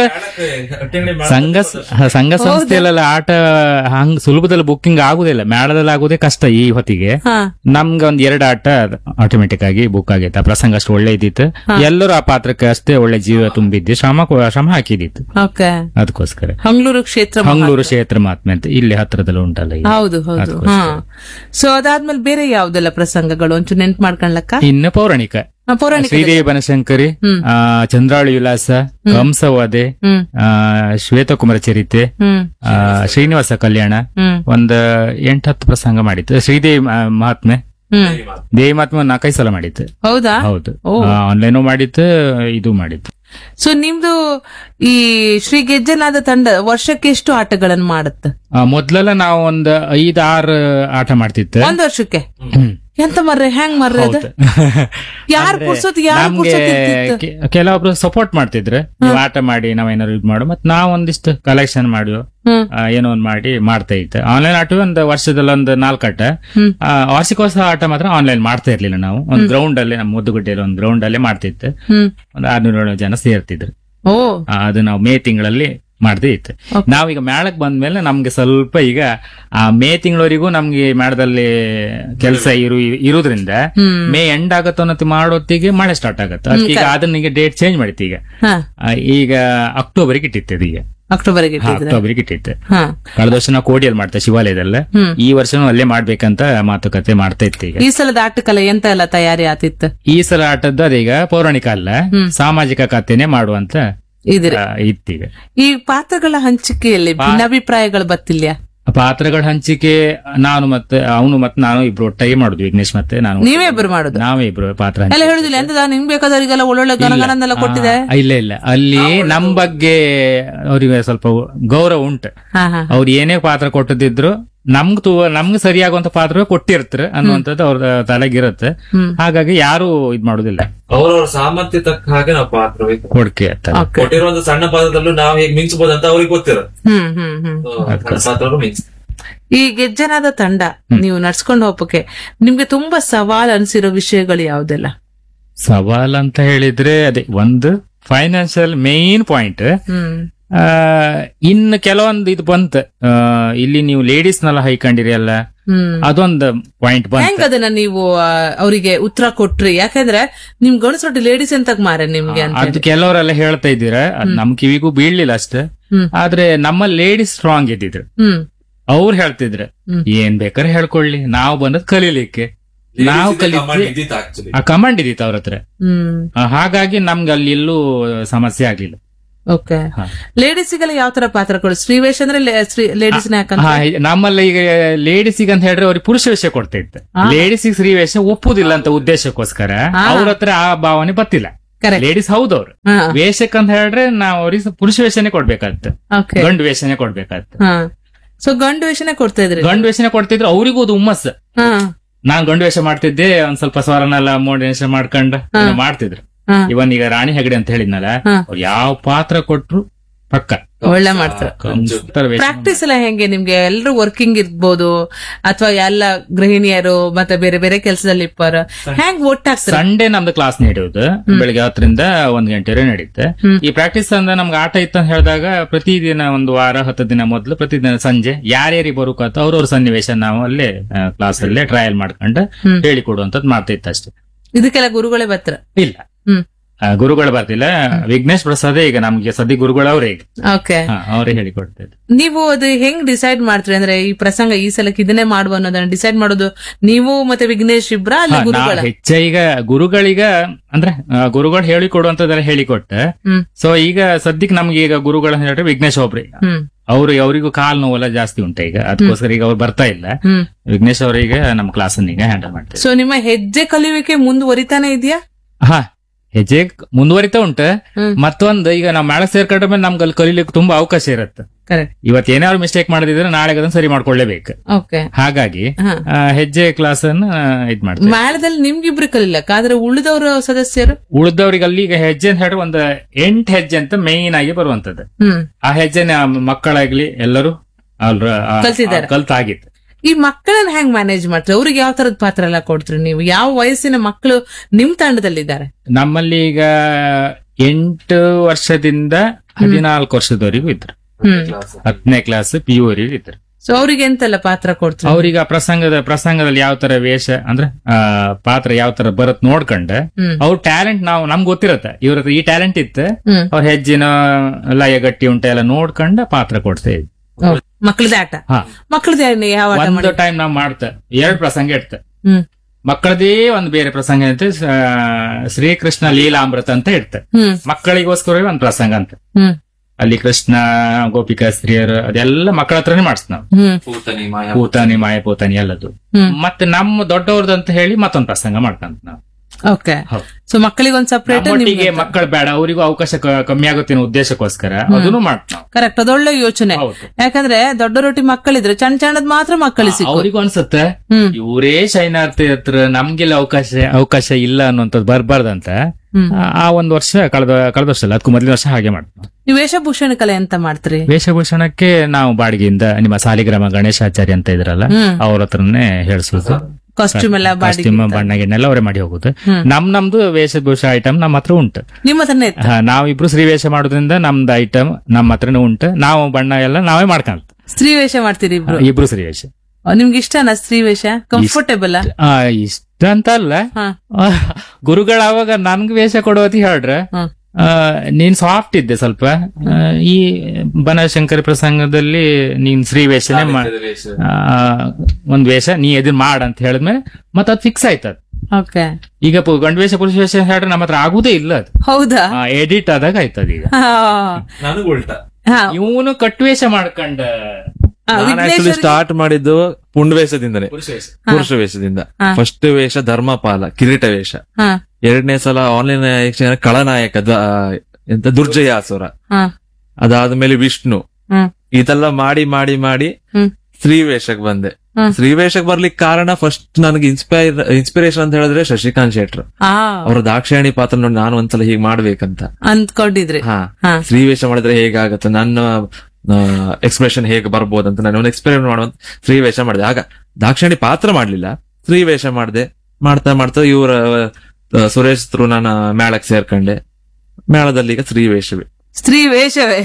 ಸಂಘ ಸಂಘ ಸಂಸ್ಥೆಯಲ್ಲೆಲ್ಲ ಆಟ ಹಂಗ್ ಸುಲಭದಲ್ಲಿ ಬುಕ್ಕಿಂಗ್ ಆಗುದಿಲ್ಲ ಮೇಳದಲ್ಲಿ ಆಗುದೇ ಕಷ್ಟ ಈ ಹೊತ್ತಿಗೆ ಹಾ ನಮ್ಗೆ ಒಂದ್ ಎರಡು ಆಟ ಆಟೋಮೆಟಿಕ್ ಆಗಿ ಬುಕ್ ಆಗೈತೆ ಆ ಪ್ರಸಂಗ ಅಷ್ಟು ಒಳ್ಳೆ ಇದ್ದಿತ್ತು ಎಲ್ಲರೂ ಆ ಪಾತ್ರಕ್ಕೆ ಅಷ್ಟೇ ಒಳ್ಳೆ ಜೀವ ತುಂಬಿದ್ದು ಶ್ರಮ ಕೊ- ಶ್ರಮ ಹಾಕಿದಿತ್ತು ಓಕೆ ಅದಕ್ಕೋಸ್ಕರ ಹಂಗ್ಳೂರು ಕ್ಷೇತ್ರ ಮಂಗಳೂರು ಕ್ಷೇತ್ರ ಮಹಾತ್ಮೆ ಅಂತ ಇಲ್ಲಿ ಹತ್ರದಲ್ಲಿ ಉಂಟಲ್ಲ ಈಗ. ಹೌದು ಹೌದು ಹಾ ಸೊ ಅದಾದ್ಮೇಲೆ ಬೇರೆ ಯಾವ್ದೆಲ್ಲ ಪ್ರಸಂಗಗಳು ಒಂಚೂರು ನೆನ್ಪು ಮಾಡ್ಕೊಳ್ಲಕ್ಕ ಇನ್ನು ಪೌರಾಣಿಕ ಆ, ಪೌರಾಣಿಕ ಶ್ರೀದೇವಿ ಬನಶಂಕರಿ ಹ್ಮ್. ಆ, ಚಂದ್ರಾಳಿ ವಿಲಾಸ ಕಂಸವಧೆ ಹ್ಮ್ ಆ, ಶ್ವೇತಕುಮಾರ ಚರಿತೆ ಹ್ಮ್ ಆ, ಶ್ರೀನಿವಾಸ ಕಲ್ಯಾಣ ಹ್ಮ್ ಒಂದ್ ಎಂಟ್ ಹತ್ತು ಪ್ರಸಂಗ ಮಾಡಿತ್ತು ಶ್ರೀದೇವಿ ಆ, ಮಹಾತ್ಮೆ ಹ್ಮ್ ದೇವಿ ಮಹಾತ್ಮೆ ಒಂದ್ ನಾಲ್ಕೈದು ಸಲ ಮಾಡಿತ್ತು ಹೌದಾ ಹೌದು ಓ. ಆನ್ಲೈನು ಮಾಡಿತ್ತು ಇದು ಮಾಡಿತ್ತು ಸೊ ನಿಮ್ದು ಈ ಶ್ರೀ ಗೆಜ್ಜನಾದ ತಂಡ ವರ್ಷಕ್ಕೆ ಎಷ್ಟು ಆಟಗಳನ್ನು ಮಾಡುತ್ತೆ ಆ, ಮೊದ್ಲೆಲ್ಲ ನಾವು ಒಂದ್ ಐದ್ ಆರು ಆಟ ಮಾಡ್ತಿತ್ತು ಒಂದ್ ವರ್ಷಕ್ಕೆ ಹ್ಮ್. ಎಂತ ಮರ್ರೆ ಹೆಂಗ್ ಮರ್ರೆ ಅದು ಹೌದು. ಯಾರ್ ಅಂದ್ರೆ ಪುರ್ಸೊತ್ ಯಾರ್ ನಮ್ಗೆ ಪುರ್ಸೊತ್ ಇರ್ತಿತ್ತು? ಕೆ- ಕೆಲವೊಬ್ರು ಸಪೋರ್ಟ್ ಮಾಡ್ತಿದ್ರು ನೀವು ಆಟ ಮಾಡಿ ನಾವೇನಾದ್ರು ಇದು ಮಾಡು ಮತ್ ನಾವ್ ಒಂದಿಷ್ಟು ಕಲೆಕ್ಷನ್ ಮಾಡಿ ಹ್ಮ್ ಆ, ಏನೋ ಒಂದ್ ಮಾಡಿ ಮಾಡ್ತಾ ಇತ್ತು ಆನ್ಲೈನ್ ಆಟ ಒಂದು ವರ್ಷದಲ್ಲಿ ಒಂದು ನಾಲ್ಕು ಆಟ ಹ್ಮ್. ಆ, ವಾರ್ಷಿಕೋತ್ಸವ ಆಟ ಮಾತ್ರ ಆನ್ಲೈನ್ ಮಾಡ್ತಾ ಇರ್ಲಿಲ್ಲ ನಾವು ಒಂದು ಗ್ರೌಂಡ್ ಅಲ್ಲಿ ನಮ್ಮ ಮುದ್ದುಗುಡ್ಡೆಯಲ್ಲಿ ಒಂದು ಗ್ರೌಂಡ್ ಅಲ್ಲೇ ಮಾಡ್ತಿತ್ತು ಹ್ಮ್ ಒಂದು ಆರ್ನೂರು ಜನ ಸೇರ್ತಿದ್ರು ಓ ಆ, ಅದು ನಾವು ಮೇ ತಿಂಗಳಲ್ಲಿ ಮಾಡ್ದೇ ಇತ್ತು Okay. ನಾವೀಗ ಮೇಳಕ್ ಬಂದ್ಮೇಲೆ ನಮ್ಗೆ ಸ್ವಲ್ಪ ಈಗ ಆ ಮೇ ತಿಂಗಳವರೆಗೂ ನಮ್ಗೆ ಮೇಳದಲ್ಲಿ ಕೆಲಸ ಇರು ಇರುವುದ್ರಿಂದ ಹ್ಮ್ ಮೇ ಎಂಡ್ ಆಗತ್ತೋ ಅನ್ನೋದು ಮಾಡೋತ್ತಿಗೆ ಮಳೆ ಸ್ಟಾರ್ಟ್ ಆಗತ್ತೆ ಅದಕ್ಕೆ ಈಗ ಅದನ್ನ ಈಗ ಡೇಟ್ ಚೇಂಜ್ ಮಾಡಿತ್ತು ಈಗ ಹಾ ಆ, ಈಗ ಅಕ್ಟೋಬರ್ಗೆ ಇಟ್ಟಿತ್ತು ಅದು ಈಗ ಅಕ್ಟೋಬರ್ಗೆ ಹಾ, ಇಟ್ಟಿದ್ರೆ ಅಕ್ಟೋಬರ್ಗೆ ಇಟ್ಟಿತ್ತು ಹಾ ಕಳೆದ ವರ್ಷ ನಾವು ಕೋಡಿಯಲ್ಲಿ ಮಾಡ್ತಾ ಶಿವಾಲಯದಲ್ಲ ಹ್ಮ್ ಈ ವರ್ಷನೂ ಅಲ್ಲೇ ಮಾಡ್ಬೇಕಂತ ಮಾತುಕತೆ ಮಾಡ್ತಾ ಇತ್ತು ಈಗ ಈ ಸಲದ ಆಟಕ್ಕೆಲ್ಲ ಎಂತ ಎಲ್ಲ ತಯಾರಿ ಆತಿತ್ತು ಈ ಸಲ ಆಟದ್ದು ಅದೀಗ ಪೌರಾಣಿಕ ಅಲ್ಲ ಹ್ಮ್. ಸಾಮಾಜಿಕ ಕಥೆನೆ ಮಾಡುವಂತ ಇದ್ರಿ ಆ, ಇತ್ತೀಗ ಈ ಪಾತ್ರಗಳ ಹಂಚಿಕೆಯಲ್ಲಿ ಭಿನ್ನಾಭಿಪ್ರಾಯಗಳು ಬತ್ತಿಲ್ಯಾ ಪಾತ್ರಗಳ ಹಂಚಿಕೆ ನಾನು ಮತ್ತೆ ಅವನು ಮತ್ತೆ ನಾನು ಇಬ್ರು ಒಟ್ಟಾಗಿ ಮಾಡುದು ವಿಘ್ನೇಶ್ ಮತ್ತೆ ನಾನು ನೀವೇ ಇಬ್ರು ಮಾಡುದು ನಾವೇ ಇಬ್ರು ಪಾತ್ರ ಎಲ್ಲ ಹೇಳುದಿಲ್ಲ ಎಂತದ ನಿಮ್ಗೆ ಬೇಕಾದವರಿಗೆಲ್ಲ ಒಳ್ಳೊಳ್ಳೆ ಗಣಗಣನೆಲ್ಲ ಕೊಟ್ಟಿದೆ ಆ, ಇಲ್ಲ ಇಲ್ಲ ಅಲ್ಲಿ ನಮ್ ಬಗ್ಗೆ ಅವರಿಗೆ ಸ್ವಲ್ಪ ಗೌರವ ಉಂಟು ಹಾ ಹಾ ಅವ್ರು ಏನೇ ಪಾತ್ರ ಕೊಟ್ಟದಿದ್ರು ನಮ್ಗ್ ತು ನಮ್ಗೆ ಸರಿಯಾಗುವಂತ ಪಾತ್ರ ಕೊಟ್ಟಿರ್ತಾರೆ ಅನ್ನುವಂಥದ್ದು ಅವ್ರ ತಲೆಗಿರುತ್ತೆ ಹ್ಮ್ ಹಾಗಾಗಿ ಯಾರು ಇದ್ ಮಾಡುದಿಲ್ಲ ಅವರವರ ಸಾಮರ್ಥ್ಯ ತಕ್ಕ ಹಾಗೆ ನಾವು ಪಾತ್ರ ಬೇಕು ಕೊಡ್ಕೆ ಅಂತ ಓಕೆ ಕೊಟ್ಟಿರೋ ಒಂದು ಸಣ್ಣ ಪಾತ್ರದಲ್ಲೂ ನಾವು ಹೇಗೆ ಮಿಂಚಬಹುದು ಅಂತ ಅವ್ರಿಗೆ ಗೊತ್ತಿರ ಹ್ಮ್ ಹ್ಮ್ ಹ್ಮ್ ಪಾತ್ರ ಮಿಂಚ್ ಈ ಗೆಜ್ಜನಾದ ತಂಡ ನೀವು ನಡ್ಸ್ಕೊಂಡು ಹೋಗಕ್ಕೆ ನಿಮ್ಗೆ ತುಂಬಾ ಸವಾಲ್ ಅನ್ಸಿರೋ ವಿಷಯಗಳು ಯಾವ್ದೆಲ್ಲ ಸವಾಲ್ ಅಂತ ಹೇಳಿದ್ರೆ ಅದೇ ಒಂದು ಫೈನಾನ್ಷಿಯಲ್ ಮೇನ್ ಪಾಯಿಂಟ್ ಹ್ಮ್ ಆ, ಇನ್ನು ಕೆಲವೊಂದು ಇದು ಬಂತ ಆ, ಇಲ್ಲಿ ನೀವು ಲೇಡೀಸ್ನೆಲ್ಲ ಹೈಕೊಂಡಿರಿ ಅಲ್ಲ ಹ್ಮ್ ಅದೊಂದು ಪಾಯಿಂಟ್ ಬಂತ ಹೆಂಗ್ ಅದನ್ನ ನೀವು ಆ, ಅವರಿಗೆ ಉತ್ತರ ಕೊಟ್ರಿ ಯಾಕಂದ್ರೆ ನಿಮ್ ಗಣಸರೊಟ್ಟಿ ಲೇಡೀಸ್ ಅಂತ ಮಾರೆ ನಿಮ್ಗೆ ಅಂತ ಅದು ಕೆಲವರೆಲ್ಲ ಹೇಳ್ತಾ ಇದ್ದೀರಾ ಅದ್ ನಮ್ ಕಿವಿಗೂ ಬೀಳ್ಲಿಲ್ಲ ಅಷ್ಟೇ ಹ್ಮ್. ಆದ್ರೆ ನಮ್ಮ ಲೇಡೀಸ್ ಸ್ಟ್ರಾಂಗ್ ಇದ್ದಿದ್ರು ಹ್ಮ್ ಅವ್ರು ಹೇಳ್ತಿದ್ರು ಹ್ಮ್. ಏನ್ ಬೇಕಾದ್ರೆ ಹೇಳ್ಕೊಳ್ಳಿ ನಾವು ಬಂದದ್ ಕಲೀಲಿಕ್ಕೆ ನಾವು ಕಲಿತ್ವಿ ಆ ಕಮಾಂಡ್ ಇದ್ದಿತ್ತು ಅವ್ರ ಹತ್ರ ಹ್ಮ್ ಆ, ಹಾಗಾಗಿ ನಮ್ಗೆ ಅಲ್ಲಿ ಎಲ್ಲೂ ಸಮಸ್ಯೆ ಆಗ್ಲಿಲ್ಲ ಓಕೆ ಹಾ. ಲೇಡೀಸಿಗೆಲ್ಲ ಯಾವ ತರ ಪಾತ್ರ ಕೊಡು ಶ್ರೀವೇಶ್ ಅಂದ್ರೆ ಲೇಡೀಸ್ನ ಯಾಕಂತ ಹಾ, ನಮ್ಮಲ್ಲಿ ಈಗ ಲೇಡೀಸಿಗೆ ಅಂತ ಹೇಳಿದ್ರೆ ಅವ್ರಿಗೆ ಪುರುಷ ವೇಷ ಕೊಡ್ತಾ ಇತ್ತು ಹಾ. ಲೇಡೀಸಿಗೆ ಸ್ತ್ರೀ ವೇಷ ಒಪ್ಪುದಿಲ್ಲ ಅಂತ ಉದ್ದೇಶಕ್ಕೋಸ್ಕರ ಹಾ. ಅವ್ರ ಹತ್ರ ಆ ಭಾವನೆ ಬತ್ತಿಲ್ಲ ಕರೆಕ್ಟ್ ಲೇಡೀಸ್ ಹೌದವ್ರು ವೇಷಕ್ಕೆ ಅಂತ ಹೇಳಿದ್ರೆ ನಾವು ಅವ್ರಿಗೆ ಪುರುಷ ವೇಷನೇ ಕೊಡ್ಬೇಕಾಗ್ತ ಓಕೆ ಗಂಡು ವೇಷನೇ ಕೊಡ್ಬೇಕಾಗ್ತ ಹಾ ಸೊ ಗಂಡು ವೇಷನೇ ಕೊಡ್ತಾ ಇದ್ರಿ ಗಂಡು ವೇಷನೇ ಕೊಡ್ತಿದ್ರು ಅವ್ರಿಗೂ ಅದು ಹುಮ್ಮಸ್ ಹಾ ನಾನ್ ಗಂಡು ವೇಷ ಮಾಡ್ತಿದ್ದೆ ಒಂದ್ ಸ್ವಲ್ಪ ಸ್ವರನೆಲ್ಲ ಮೋಡಿನೇಷನ್ ಮಾಡ್ಕೊಂಡ್ ಏನೋ ಮಾಡ್ತಿದ್ರು ಹಾ. ಇವನ್ ಈಗ ರಾಣಿ ಹೆಗಡೆ ಅಂತ ಹೇಳಿದ್ನಲ್ಲ ಹಾ. ಅವ್ರು ಯಾವ ಪಾತ್ರ ಕೊಟ್ರು ಪಕ್ಕ ಒಳ್ಳೆ ಮಾಡ್ತಾರೆ ಕಂಸ್ತರ ವೇಷ ಪ್ರಾಕ್ಟೀಸ್ ಎಲ್ಲ ಹೆಂಗೆ ನಿಮ್ಗೆ ಎಲ್ಲರೂ ವರ್ಕಿಂಗ್ ಇರ್ಬೋದು ಅಥವಾ ಎಲ್ಲ ಗೃಹಿಣಿಯರು ಮತ್ತೆ ಬೇರೆ ಬೇರೆ ಕೆಲಸದಲ್ಲಿ ಇಪ್ಪಾರ ಹೆಂಗ್ ಒಟ್ಟಾಗ್ತಾರೆ ಸಂಡೇ ನಮ್ದು ಕ್ಲಾಸ್ ನಡೆಯುವುದು ಬೆಳಿಗ್ಗೆ ಹತ್ತರಿಂದ ಒಂದ್ ಗಂಟೆವರೆಗೆ ನಡೆಯುತ್ತೆ ಹ್ಮ್. ಈ ಪ್ರಾಕ್ಟೀಸ್ ಅಂದ್ರೆ ನಮ್ಗೆ ಆಟ ಇತ್ತು ಅಂತ ಹೇಳಿದಾಗ ಪ್ರತಿದಿನ ಒಂದು ವಾರ ಹತ್ತು ದಿನ ಮೊದಲು ಪ್ರತಿದಿನ ಸಂಜೆ ಯಾರ್ಯಾರಿಗೆ ಬರುಕತ್ತ ಅವ್ರವ್ರ ಸನ್ನಿವೇಶ ನಾವು ಅಲ್ಲೇ ಕ್ಲಾಸ್ ಅಲ್ಲೇ ಟ್ರಯಲ್ ಮಾಡ್ಕೊಂಡು ಹ್ಮ್. ಹೇಳಿಕೊಡುವಂತದ್ದು ಮಾಡ್ತಾ ಇತ್ತು ಅಷ್ಟೇ ಇದಕ್ಕೆಲ್ಲ ಗುರುಗಳೇ ಬರ್ತಾರ ಇಲ್ಲ ಹ್ಮ್ ಆ, ಗುರುಗಳು ಬರ್ತಿಲ್ಲ ವಿಘ್ನೇಶ್ ಪ್ರಸಾದೇ ಈಗ ನಮ್ಗೆ ಸದ್ಯ ಗುರುಗಳು ಅವರೇ ಈಗ ಓಕೆ ಹಾ, ಅವರೇ ಹೇಳಿಕೊಡ್ತಾ ಇದ್ರು ನೀವು ಅದು ಹೆಂಗ್ ಡಿಸೈಡ್ ಮಾಡ್ತೀರಿ ಅಂದ್ರೆ ಈ ಪ್ರಸಂಗ ಈ ಸಲಕ್ಕೆ ಇದನ್ನೇ ಮಾಡುವ ಅನ್ನೋದನ್ನ ಡಿಸೈಡ್ ಮಾಡೋದು ನೀವು ಮತ್ತೆ ವಿಘ್ನೇಶ್ ಇಬ್ರ ಅಲ್ಲಿ ಹಾ, ಗುರುಗಳ ನಾ ಹೆಚ್ಚ ಈಗ ಗುರುಗಳೀಗ ಅಂದ್ರೆ ಆ, ಗುರುಗಳು ಹೇಳಿಕೊಡುವಂತದೆಲ್ಲ ಹೇಳಿಕೊಟ್ಟೆ ಹ್ಮ್ ಸೊ ಈಗ ಸದ್ಯಕ್ಕೆ ನಮ್ಗೆ ಈಗ ಗುರುಗಳು ಅಂತ ಹೇಳಿದ್ರೆ ವಿಘ್ನೇಶ್ ಒಬ್ರಿ ಹ್ಮ್ ಅವ್ರು ಅವರಿಗೂ ಕಾಲ್ ನೋವೆಲ್ಲ ಜಾಸ್ತಿ ಉಂಟು ಈಗ ಅದಕ್ಕೋಸ್ಕರ ಈಗ ಅವ್ರು ಬರ್ತಾ ಇಲ್ಲ ಹ್ಮ್ ವಿಘ್ನೇಶ್ ಅವರಿಗೆ ನಮ್ಮ ಕ್ಲಾಸ್ ಈಗ ಹ್ಯಾಂಡಲ್ ಮಾಡ್ತಾರೆ ಸೊ ನಿಮ್ಮ ಹೆಜ್ಜೆ ಕಲಿಯುವಿಕೆ ಮುಂದುವರಿತಾನೆ ಇದೆಯಾ ಹಾ ಹೆಜ್ಜೆ ಮುಂದುವರಿತಾ ಉಂಟು ಹ್ಮ್ ಮತ್ತೊಂದು ಈಗ ನಾವು ಮೇಳ ಸೇರ್ಕೊಂಡ್ರ ಮೇಲೆ ನಮ್ಗೆ ಅಲ್ಲಿ ಕಲೀಲಿಕ್ಕೆ ತುಂಬಾ ಅವಕಾಶ ಇರುತ್ತೆ ಕರೆಕ್ಟ್ ಇವತ್ತು ಏನಾದ್ರು ಮಿಸ್ಟೇಕ್ ಮಾಡಿದ್ರೆ ನಾಳೆ ಅದನ್ನ ಸರಿ ಮಾಡ್ಕೊಳ್ಳೇಬೇಕು ಓಕೆ ಹಾಗಾಗಿ ಹಾ ಆ, ಹೆಜ್ಜೆ ಕ್ಲಾಸ್ ಅನ್ನ ಇದ್ ಮಾಡ್ತಾರೆ ಮೇಳದಲ್ಲಿ ನಿಮ್ಗಿಬ್ರು ಕಲಿಲಕ್ಕ ಆದ್ರೆ ಉಳಿದವರು ಸದಸ್ಯರು ಉಳಿದವ್ರಿಗೆ ಅಲ್ಲಿ ಈಗ ಹೆಜ್ಜೆ ಅಂತ ಹೇಳಿದ್ರೆ ಒಂದು ಎಂಟು ಹೆಜ್ಜೆ ಅಂತ ಮೇನ್ ಆಗಿ ಬರುವಂತದ್ದು ಹ್ಮ್ ಆ ಹೆಜ್ಜೆನ ಮಕ್ಕಳಾಗ್ಲಿ ಎಲ್ಲರೂ ಅಲ್ರ ಆ- ಕಲ್ತಿದ್ದಾರೆ. ಆ ಕಲ್ತಾಗಿತ್ತು ಈ ಮಕ್ಕಳನ್ನ ಹೆಂಗ್ ಮ್ಯಾನೇಜ್ ಮಾಡ್ತೀರಿ ಅವ್ರಿಗೆ ಯಾವ ತರದ ಪಾತ್ರ ಎಲ್ಲ ಕೊಡ್ತೀರಿ ನೀವು ಯಾವ ವಯಸ್ಸಿನ ಮಕ್ಕಳು ನಿಮ್ ತಂಡದಲ್ಲಿದ್ದಾರೆ ನಮ್ಮಲ್ಲಿ ಈಗ ಎಂಟು ವರ್ಷದಿಂದ ಹದಿನಾಲ್ಕು ವರ್ಷದವರೆಗೂ ಇದ್ರು ಹ್ಮ್ ಹತ್ತನೇ ಕ್ಲಾಸ್ ಪಿ ಯು ವರೆಗೂ ಇದ್ರು ಸೊ ಅವ್ರಿಗೆ ಎಂತೆಲ್ಲ ಪಾತ್ರ ಕೊಡ್ತೀರಿ ಅವ್ರೀಗ ಪ್ರಸಂಗದ ಪ್ರಸಂಗದಲ್ಲಿ ಯಾವ ತರ ವೇಷ ಅಂದ್ರೆ ಆ, ಪಾತ್ರ ಯಾವ ತರ ಬರತ್ ನೋಡ್ಕೊಂಡ ಹ್ಮ್ ಅವ್ರ ಟ್ಯಾಲೆಂಟ್ ನಾವು ನಮ್ಗೆ ಗೊತ್ತಿರತ್ತೆ ಇವ್ರ ಹತ್ರ ಈ ಟ್ಯಾಲೆಂಟ್ ಇತ್ತು ಹ್ಮ್ ಅವ್ರ ಹೆಜ್ಜಿನ ಲಯ ಗಟ್ಟಿ ಉಂಟ ಎಲ್ಲ ನೋಡ್ಕೊಂಡ ಪಾತ್ರ ಕೊಡ್ತಾ ಇದ್ವಿ ಮಕ್ಕಳದ ಆಟ ಹಾ ಮಕ್ಕಳದ ಯಾವ ಆಟ ಒಂದು ಮಾಡಿ ಟೈಮ್ ನಾವ್ ಮಾಡ್ತ ಎರಡ್ ಪ್ರಸಂಗ ಇಡ್ತ ಹ್ಮ್ ಮಕ್ಕಳದೇ ಒಂದು ಬೇರೆ ಪ್ರಸಂಗ ಅಂತ ಆ, ಶ್ರೀಕೃಷ್ಣ ಲೀಲಾಮೃತ ಅಂತ ಇಡ್ತ ಹ್ಮ್ ಮಕ್ಕಳಿಗೋಸ್ಕರ ಒಂದು ಪ್ರಸಂಗ ಅಂತ ಹ್ಮ್ ಅಲ್ಲಿ ಕೃಷ್ಣ ಗೋಪಿಕಾ ಸ್ತ್ರೀಯರು ಅದೆಲ್ಲ ಮಕ್ಕಳ ಹತ್ರನೇ ಮಾಡಿಸ್ ನಾವು ಹ್ಮ್ ಪೂತನಿ ಮಾಯ ಪೂತಾನಿ ಮಾಯ ಪೂತಾನಿ ಎಲ್ಲದು ಹ್ಮ್ ಮತ್ತೆ ನಮ್ಮ ದೊಡ್ಡವ್ರದ್ದು ಅಂತ ಹೇಳಿ ಮತ್ತೊಂದು ಪ್ರಸಂಗ ಮಾಡ್ಕಂತ ನಾವು ಓಕೆ ಹೌದು. ಸೊ ಮಕ್ಕಳಿಗೆ ಒಂದ್ ಸಪರೇಟ್ ನಮ್ಮೊಟ್ಟಿಗೆ ಮಕ್ಕಳು ಬೇಡ ಅವರಿಗೂ ಅವಕಾಶ ಕ- ಕಮ್ಮಿ ಆಗುತ್ತೆ ಅನ್ನೋ ಉದ್ದೇಶಕ್ಕೋಸ್ಕರ ಅದನ್ನು ಮಾಡ್ತ ನಾವು ಕರೆಕ್ಟ್ ಅದೊಳ್ಳೆ ಯೋಚನೆ ಹೌದು ಯಾಕಂದ್ರೆ ದೊಡ್ಡ ರೊಟ್ಟಿ ಮಕ್ಕಳಿದ್ರೆ ಚಂದ ಚಂದದ್ ಮಾತ್ರ ಮಕ್ಕಳಿಗೆ ಸಿಕ್ಕು ಅವ್ರಿಗೂ ಅನ್ಸುತ್ತೆ ಹ್ಮ್ ಇವರೇ ಶೈನಾರ್ಥಿ ಹತ್ರ ನಮ್ಗೆಲ್ಲ ಅವಕಾಶ ಅವಕಾಶ ಇಲ್ಲ ಅನ್ನುವಂಥದ್ದು ಬರ್ಬಾರ್ದಂತ ಹ್ಮ್ ಆ- ಆ ಒಂದ್ ವರ್ಷ ಕಳೆದ ಕಳೆದ ವರ್ಷ ಅಲ್ಲ ಅದಕ್ಕೂ ಮೊದಲಿನ ವರ್ಷ ಹಾಗೆ ಮಾಡ್ತೀವಿ ನೀವು ವೇಷಭೂಷಣ ಕಲೆ ಎಂತ ಮಾಡ್ತೀರಿ ವೇಷಭೂಷಣಕ್ಕೆ ನಾವು ಬಾಡಿಗೆಯಿಂದ ನಿಮ್ಮ ಸಾಲಿಗ್ರಾಮ ಗಣೇಶಾಚಾರ್ಯ ಅಂತ ಇದ್ರಲ್ಲ ಹ್ಮ್ ಅವ್ರ ಹತ್ರನೇ ಹೇಳಿಸೋದು ಕಾಸ್ಟ್ಯೂಮ್ ಎಲ್ಲ ಬಾಡಿ ಕಾಸ್ಟ್ಯೂಮ್ ಬಣ್ಣ ಗಿಣ್ಣೆಲ್ಲ ಅವರೇ ಮಾಡಿ ಹೋಗುದು ಹ್ಮ್. ನಮ್ ನಮ್ದು ವೇಷಭೂಷ ಐಟಮ್ ನಮ್ಮ ಹತ್ರ ಉಂಟು ನಿಮ್ಮ ಹತ್ರನೇ ಇತ್ತು ಹಾ, ನಾವಿಬ್ರು ಶ್ರೀ ವೇಷ ಮಾಡೋದ್ರಿಂದ ನಮ್ದು ಐಟಮ್ ನಮ್ಮ ಹತ್ರನೇ ಉಂಟು ನಾವು ಬಣ್ಣ ಎಲ್ಲ ನಾವೇ ಮಾಡ್ಕೊಂತ ಸ್ತ್ರೀ ವೇಷ ಮಾಡ್ತೀರಿ ಇಬ್ರು ಇಬ್ರು ಶ್ರೀ ವೇಷ ಆ, ನಿಮ್ಗೆ ಇಷ್ಟನಾ ಸ್ತ್ರೀ ವೇಷ ಕಂಫರ್ಟೇಬಲ್ ಆ, ಇಷ್ಟ ಅಂತ ಅಲ್ಲ ಹಾ ಆ, ಗುರುಗಳು ಅವಾಗ ನನ್ಗೆ ವೇಷ ಕೊಡೋತಿ ಹೇಳ್ರ ಹಾ ಆ, ನೀನ್ ಸಾಫ್ಟ್ ಇದ್ದೆ ಸ್ವಲ್ಪ ಆ, ಈ ಬನಶಂಕರಿ ಪ್ರಸಂಗದಲ್ಲಿ ನೀನ್ ಶ್ರೀ ವೇಷನೇ ಮಾ- ಆ, ಒಂದ್ ವೇಷ ನೀ ಇದನ್ ಮಾಡ ಅಂತ ಹೇಳಿದ್ಮೇಲೆ ಮತ್ತ ಅದ್ ಫಿಕ್ಸ್ ಆಯ್ತದ ಓಕೆ ಈಗ ಪು- ಗಂಡು ವೇಷ ಪುರುಷ ವೇಷ ಹೇಳ್ರೆ ನಮ್ಮ ಹತ್ರ ಆಗುದೇ ಇಲ್ಲ ಅದು ಹೌದಾ ಎಡಿಟ್ ಆದಾಗ ಆಯ್ತದ ಈಗ ಹಾ. ನನಗೂ ಉಲ್ಟಾ ಹಾ. ಇವನು ಕಟ್ಟುವೇಷ ಮಾಡ್ಕೊಂಡ ಆ, ನಾನು ವಿಘ್ನೇಶ್ ಆಕ್ಚುಲಿ ಅವ್ರಿಗೆ- ಸ್ಟಾರ್ಟ್ ಮಾಡಿದ್ದು ಪುಂಡ್ ವೇಷದಿಂದನೇ ಪುರುಷ ವೇಷ ಪುರುಷ ವೇಷದಿಂದ ಹಾ. ಫಸ್ಟ್ ವೇಷ ಧರ್ಮಪಾಲ ಕಿರೀಟ ವೇಷ ಹಾ ಎರಡನೇ ಸಲ ಆನ್ಲೈನ್ ಯಕ್ಷಗಾನ ಖಳನಾಯಕ ದ- ಎಂತ ದುರ್ಜಯಾಸುರ ಹಾ ಅದಾದ್ಮೇಲೆ ವಿಷ್ಣು ಹ್ಮ್ ಇದೆಲ್ಲ ಮಾಡಿ ಮಾಡಿ ಮಾಡಿ ಹ್ಮ್ ಸ್ತ್ರೀ ವೇಷಕ್ ಬಂದೆ ಹ್ಮ್. ಸ್ತ್ರೀ ವೇಷಕ್ ಬರ್ಲಿಕ್ಕೆ ಕಾರಣ ಫಸ್ಟ್ ನನಗೆ ಇನ್ಸ್ಪೈರ್ ಇನ್ಸ್ಪಿರೇಷನ್ ಅಂತ ಹೇಳಿದ್ರೆ ಶಶಿಕಾಂತ್ ಶೆಟ್ರು ಆ ಅವರ ದಾಕ್ಷಾಯಣಿ ಪಾತ್ರ ನೋಡಿ ನಾನು ಒಂದ್ಸಲ ಹೀಗೆ ಮಾಡ್ಬೇಕಂತ ಅಂದ್ಕೊಂಡಿದ್ರಿ ಹಾ ಹಾ ಸ್ತ್ರೀ ವೇಷ ಮಾಡಿದ್ರೆ ಹೇಗಾಗತ್ತೆ ನನ್ನ ಎಕ್ಸ್ಪ್ರೆಷನ್ ಹೇಗೆ ಬರ್ಬೋದಂತ ನಾನು ಒಂದು ಎಕ್ಸ್ಪೆರಿಮೆಂಟ್ ಮಾಡುವಂತ ಸ್ತ್ರೀ ವೇಷ ಮಾಡಿದೆ ಆಗ ದಾಕ್ಷಾಯಣಿ ಪಾತ್ರ ಮಾಡ್ಲಿಲ್ಲ ಸ್ತ್ರೀ ವೇಷ ಮಾಡಿದೆ ಮಾಡ್ತಾ ಮಾಡ್ತಾ ಇವರ ಸುರೇಶ್ ಥ್ರೂ ನಾನು ಮೇಳಕ್ಕೆ ಸೇರ್ಕೊಂಡೆ ಮೇಳದಲ್ಲಿ ಈಗ ಸ್ತ್ರೀ ವೇಷವೇ ಸ್ತ್ರೀ ವೇಷವೇ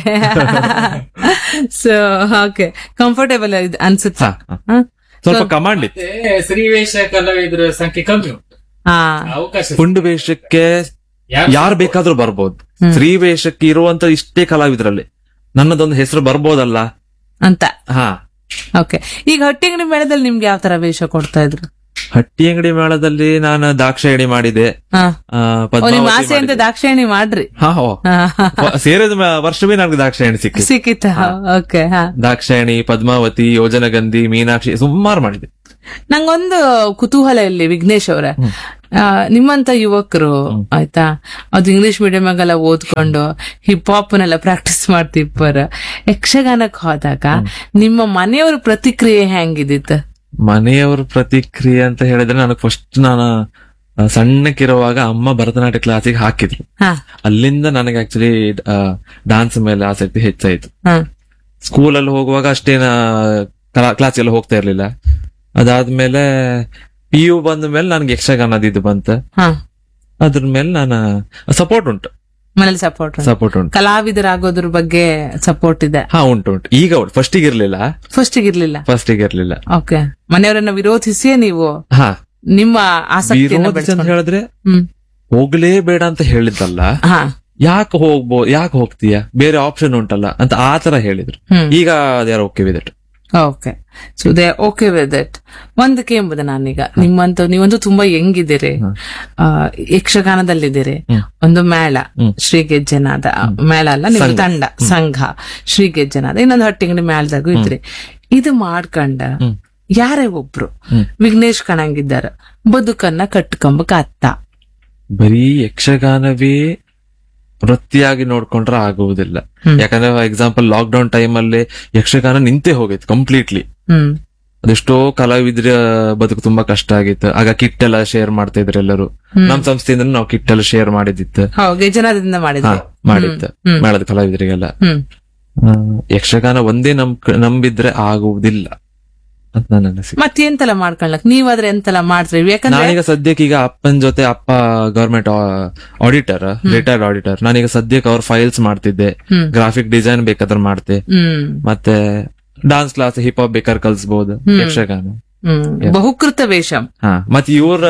ಸೊ ಓಕೆ ಕಂಫರ್ಟೇಬಲ್ ಅನ್ಸುತ್ತಾ ಹಾ, ಹಾ. ಸ್ವಲ್ಪ ಕಮಾಂಡ್ ಇತ್ತು ಸ್ತ್ರೀವೇಷ ಕಲಾವಿದ್ರ ಸಂಖ್ಯೆ ಕಮ್ಮಿ ಉಂಟು ಹಾ ಅವಕಾಶ ಪುಂಡು ವೇಷಕ್ಕೆ ಯಾರು ಯಾರು ಬೇಕಾದ್ರೂ ಬರ್ಬೋದು ಸ್ತ್ರೀ ವೇಷಕ್ಕೆ ಇರುವಂತ ಇಷ್ಟೇ ಕಲಾವಿದರಲ್ಲಿ ನನ್ನದೊಂದು ಹೆಸರು ಬರ್ಬೋದಲ್ಲ ಅಂತ ಹಾ ಓಕೆ ಈಗ ಹಟ್ಟಿ ಅಂಗಡಿ ಮೇಳದಲ್ಲಿ ನಿಮ್ಗೆ ಯಾವ ತರ ವೇಷ ಕೊಡ್ತಾ ಇದ್ರು ಹಟ್ಟಿ ಅಂಗಡಿ ಮೇಳದಲ್ಲಿ ನಾನು ದಾಕ್ಷಾಯಣಿ ಮಾಡಿದೆ ಹಾ ಆ, ಓ, ಪದ್ಮಾವತಿ ನಿಮ್ ಆಸೆ ಅಂತ ಮಾಡಿದೆ. ದಾಕ್ಷಾಯಣಿ ಮಾಡ್ರಿ ಹಾ ಓ. ಹಾ, ಹಾ. ವ- ಸೇರಿದ ಮ- ವರ್ಷವೇ ನನಗೆ ದಾಕ್ಷಾಯಣಿ ಸಿಕ್ಕಿದೆ ಸಿಕ್ಕಿತ್ತ ಓಕೆ ಹಾ ದಾಕ್ಷಾಯಣಿ ಪದ್ಮಾವತಿ ಯೋಜನಗಂಧಿ ಮೀನಾಕ್ಷಿ ಸುಮಾರು ಮಾಡಿದೆ ನಂಗೊಂದು ಕುತೂಹಲ ಇಲ್ಲಿ ವಿಘ್ನೇಶ್ ಅವರೇ ಆ, ನಿಮ್ಮಂತ ಯುವಕರು ಆಯ್ತಾ ಅದು ಇಂಗ್ಲಿಷ್ ಮೀಡಿಯಂ ಆಗೆಲ್ಲ ಓದ್ಕೊಂಡು ಹಿಪ್ ಹಾಪ್ ನೆಲ್ಲ ಪ್ರಾಕ್ಟೀಸ್ ಮಾಡ್ತಿಪ್ಪರ ಯಕ್ಷಗಾನಕ್ಕೆ ಹೋದಾಗ ನಿಮ್ಮ ಮನೆಯವ್ರ ಪ್ರತಿಕ್ರಿಯೆ ಹೆಂಗಿದಿತ್ತು ಮನೆಯವ್ರ ಪ್ರತಿಕ್ರಿಯೆ ಅಂತ ಹೇಳಿದ್ರೆ ನನಗೆ ಫಸ್ಟ್ ನಾನು ಆ, ಸಣ್ಣಕ್ಕಿರುವಾಗ ಅಮ್ಮ ಭರತನಾಟ್ಯ ಕ್ಲಾಸಿಗೆ ಹಾಕಿದ್ರು ಹಾ ಅಲ್ಲಿಂದ ನನಗೆ ಆಕ್ಚುಲಿ ಡಾನ್ಸ್ ಮೇಲೆ ಆಸಕ್ತಿ ಹೆಚ್ಚಾಯ್ತು ಹಾ ಸ್ಕೂಲಲ್ಲಿ ಹೋಗುವಾಗ ಅಷ್ಟೇನ ಕ್ಲಾಸಿಗೆಲ್ಲ ಹೋಗ್ತಾ ಇರ್ಲಿಲ್ಲ ಅದಾದ್ಮೇಲೆ ಪಿ ಯು ಬಂದ ಮೇಲೆ ನನ್ಗೆ ಯಕ್ಷಗಾನದ ಇದು ಬಂತ ಹಾ ಅದ್ರ ಮೇಲೆ ನಾನು ಸಪೋರ್ಟ್ ಉಂಟು ಮನೇಲಿ ಸಪೋರ್ಟ್ ಸಪೋರ್ಟ್ ಉಂಟು ಕಲಾವಿದರಾಗೋದ್ರ ಬಗ್ಗೆ ಸಪೋರ್ಟ್ ಇದೆ ಹಾ ಉಂಟು ಉಂಟು ಈಗ ಉಂಟು ಫಸ್ಟಿಗೆ ಇರ್ಲಿಲ್ಲ ಫಸ್ಟಿಗೆ ಇರ್ಲಿಲ್ಲ ಫಸ್ಟಿಗೆ ಇರ್ಲಿಲ್ಲ ಓಕೆ ಮನೆಯವರನ್ನ ವಿರೋಧಿಸಿಯೇ ನೀವು ಹಾ ನಿಮ್ಮ ಆಸಕ್ತಿಯನ್ನ ವಿರೋಧಿಸಿ ಅಂತ ಬೆಳೆಸ್ಕೊಂಡು ಹೇಳಿದ್ರೆ ಹ್ಮ್ ಹೋಗ್ಲೇಬೇಡ ಅಂತ ಹೇಳಿದ್ದಲ್ಲ ಹಾ ಯಾಕೆ ಹೋಗ್ಬೋ ಯಾಕೆ ಹೋಗ್ತೀಯ ಬೇರೆ ಆಪ್ಷನ್ ಉಂಟಲ್ಲ ಅಂತ ಆ ತರ ಹೇಳಿದ್ರು ಹ್ಮ್ ಈಗ ಅದ್ಯಾರ okay with that okay so they okay with it ಒಂದಕ್ಕೆ ಎಂಬುದು ನಾನೀಗ ನಿಮ್ಮಂತ ನೀವಂತೂ ತುಂಬಾ ಹೆಂಗಿದ್ದೀರಿ ಆ, ಯಕ್ಷಗಾನದಲ್ಲಿದ್ದೀರಿ ಒಂದು ಮೇಳ ಶ್ರೀ ಗೆಜ್ಜೆನಾದ ಮೇಳ ಅಲ್ಲ ನಿಮ್ಮ ತಂಡ ಸಂಘ ಶ್ರೀ ಗೆಜ್ಜೆನಾದ ಇನ್ನೊಂದು ಹಟ್ಟಿಂಗಡಿ ಮೇಳದಾಗೂ ಇದ್ರಿ ಇದು ಮಾಡ್ಕೊಂಡ ಯಾರೇ ಒಬ್ರು ವಿಘ್ನೇಶ್ ಕಣಂಗಿದ್ದಾರ ಬದುಕನ್ನ ಕಟ್ಕೊಂಬಕ ಅತ್ತ ಬರೀ ಯಕ್ಷಗಾನವೇ ವೃತ್ತಿಯಾಗಿ ನೋಡ್ಕೊಂಡ್ರೆ ಆಗುವುದಿಲ್ಲ ಯಾಕಂದ್ರೆ ಎಕ್ಸಾಂಪಲ್ ಲಾಕ್ ಡೌನ್ ಟೈಮ್ ಅಲ್ಲಿ ಯಕ್ಷಗಾನ ನಿಂತೇ ಹೋಗಿತ್ತು ಕಂಪ್ಲೀಟ್ಲಿ ಹ್ಮ್ ಅದೆಷ್ಟೋ ಕಲಾವಿದ್ರ ಬದುಕು ತುಂಬಾ ಕಷ್ಟ ಆಗಿತ್ತು ಆಗ ಕಿಟ್ ಎಲ್ಲ ಶೇರ್ ಮಾಡ್ತಾ ಇದ್ರು ಎಲ್ಲರೂ ನಮ್ ಸಂಸ್ಥೆಯಿಂದ ನಾವು ಕಿಟ್ ಎಲ್ಲ ಶೇರ್ ಮಾಡಿದಿತ್ತು ಹೌದು ಗೆಜ್ಜೆನಾದದಿಂದ ಹಾ ಮಾಡಿದ್ರಿ ಮಾಡಿತ್ತು ಹ್ಮ್. ಮೇಳದ ಕಲಾವಿದರಿಗೆಲ್ಲ ಹ್ಮ್ ಆ, ಯಕ್ಷಗಾನ ಒಂದೇ ನಮ್ ನಂಬಿದ್ರೆ ಆಗುವುದಿಲ್ಲ ಅಂತ ನನ್ನ ಅನಿಸಿಕೆ ಮತ್ತೆಂತೆಲ್ಲ ಮಾಡ್ಕೊಳ್ಲಕ್ ನೀವಾದ್ರೆ ಎಂತೆಲ್ಲ ಮಾಡ್ತೀರಿ ಯಾಕಂದ್ರೆ ನಾನೀಗ ಸದ್ಯಕ್ಕೆ ಈಗ ಅಪ್ಪನ ಜೊತೆ ಅಪ್ಪ ಗವರ್ಮೆಂಟ್ ಆಡಿಟರ್ ರಿಟೈರ್ಡ್ ಆಡಿಟರ್ ನಾನೀಗ ಸದ್ಯಕ್ಕೆ ಅವ್ರ ಫೈಲ್ಸ್ ಮಾಡ್ತಿದ್ದೆ ಹ್ಮ್. ಗ್ರಾಫಿಕ್ ಡಿಸೈನ್ ಬೇಕಾದ್ರೆ ಮಾಡ್ತೆ ಹ್ಮ್ ಮತ್ತೆ ಡಾನ್ಸ್ ಕ್ಲಾಸ್ ಹಿಪ್ ಹಾಪ್ ಬೇಕಾದ್ರೆ ಕಲ್ಸ್ಬಹುದು ಯಕ್ಷಗಾನ ಹ್ಮ್ ಬಹುಕೃತ ವೇಷಂ ಹಾ ಮತ್ತೆ ಇವ್ರ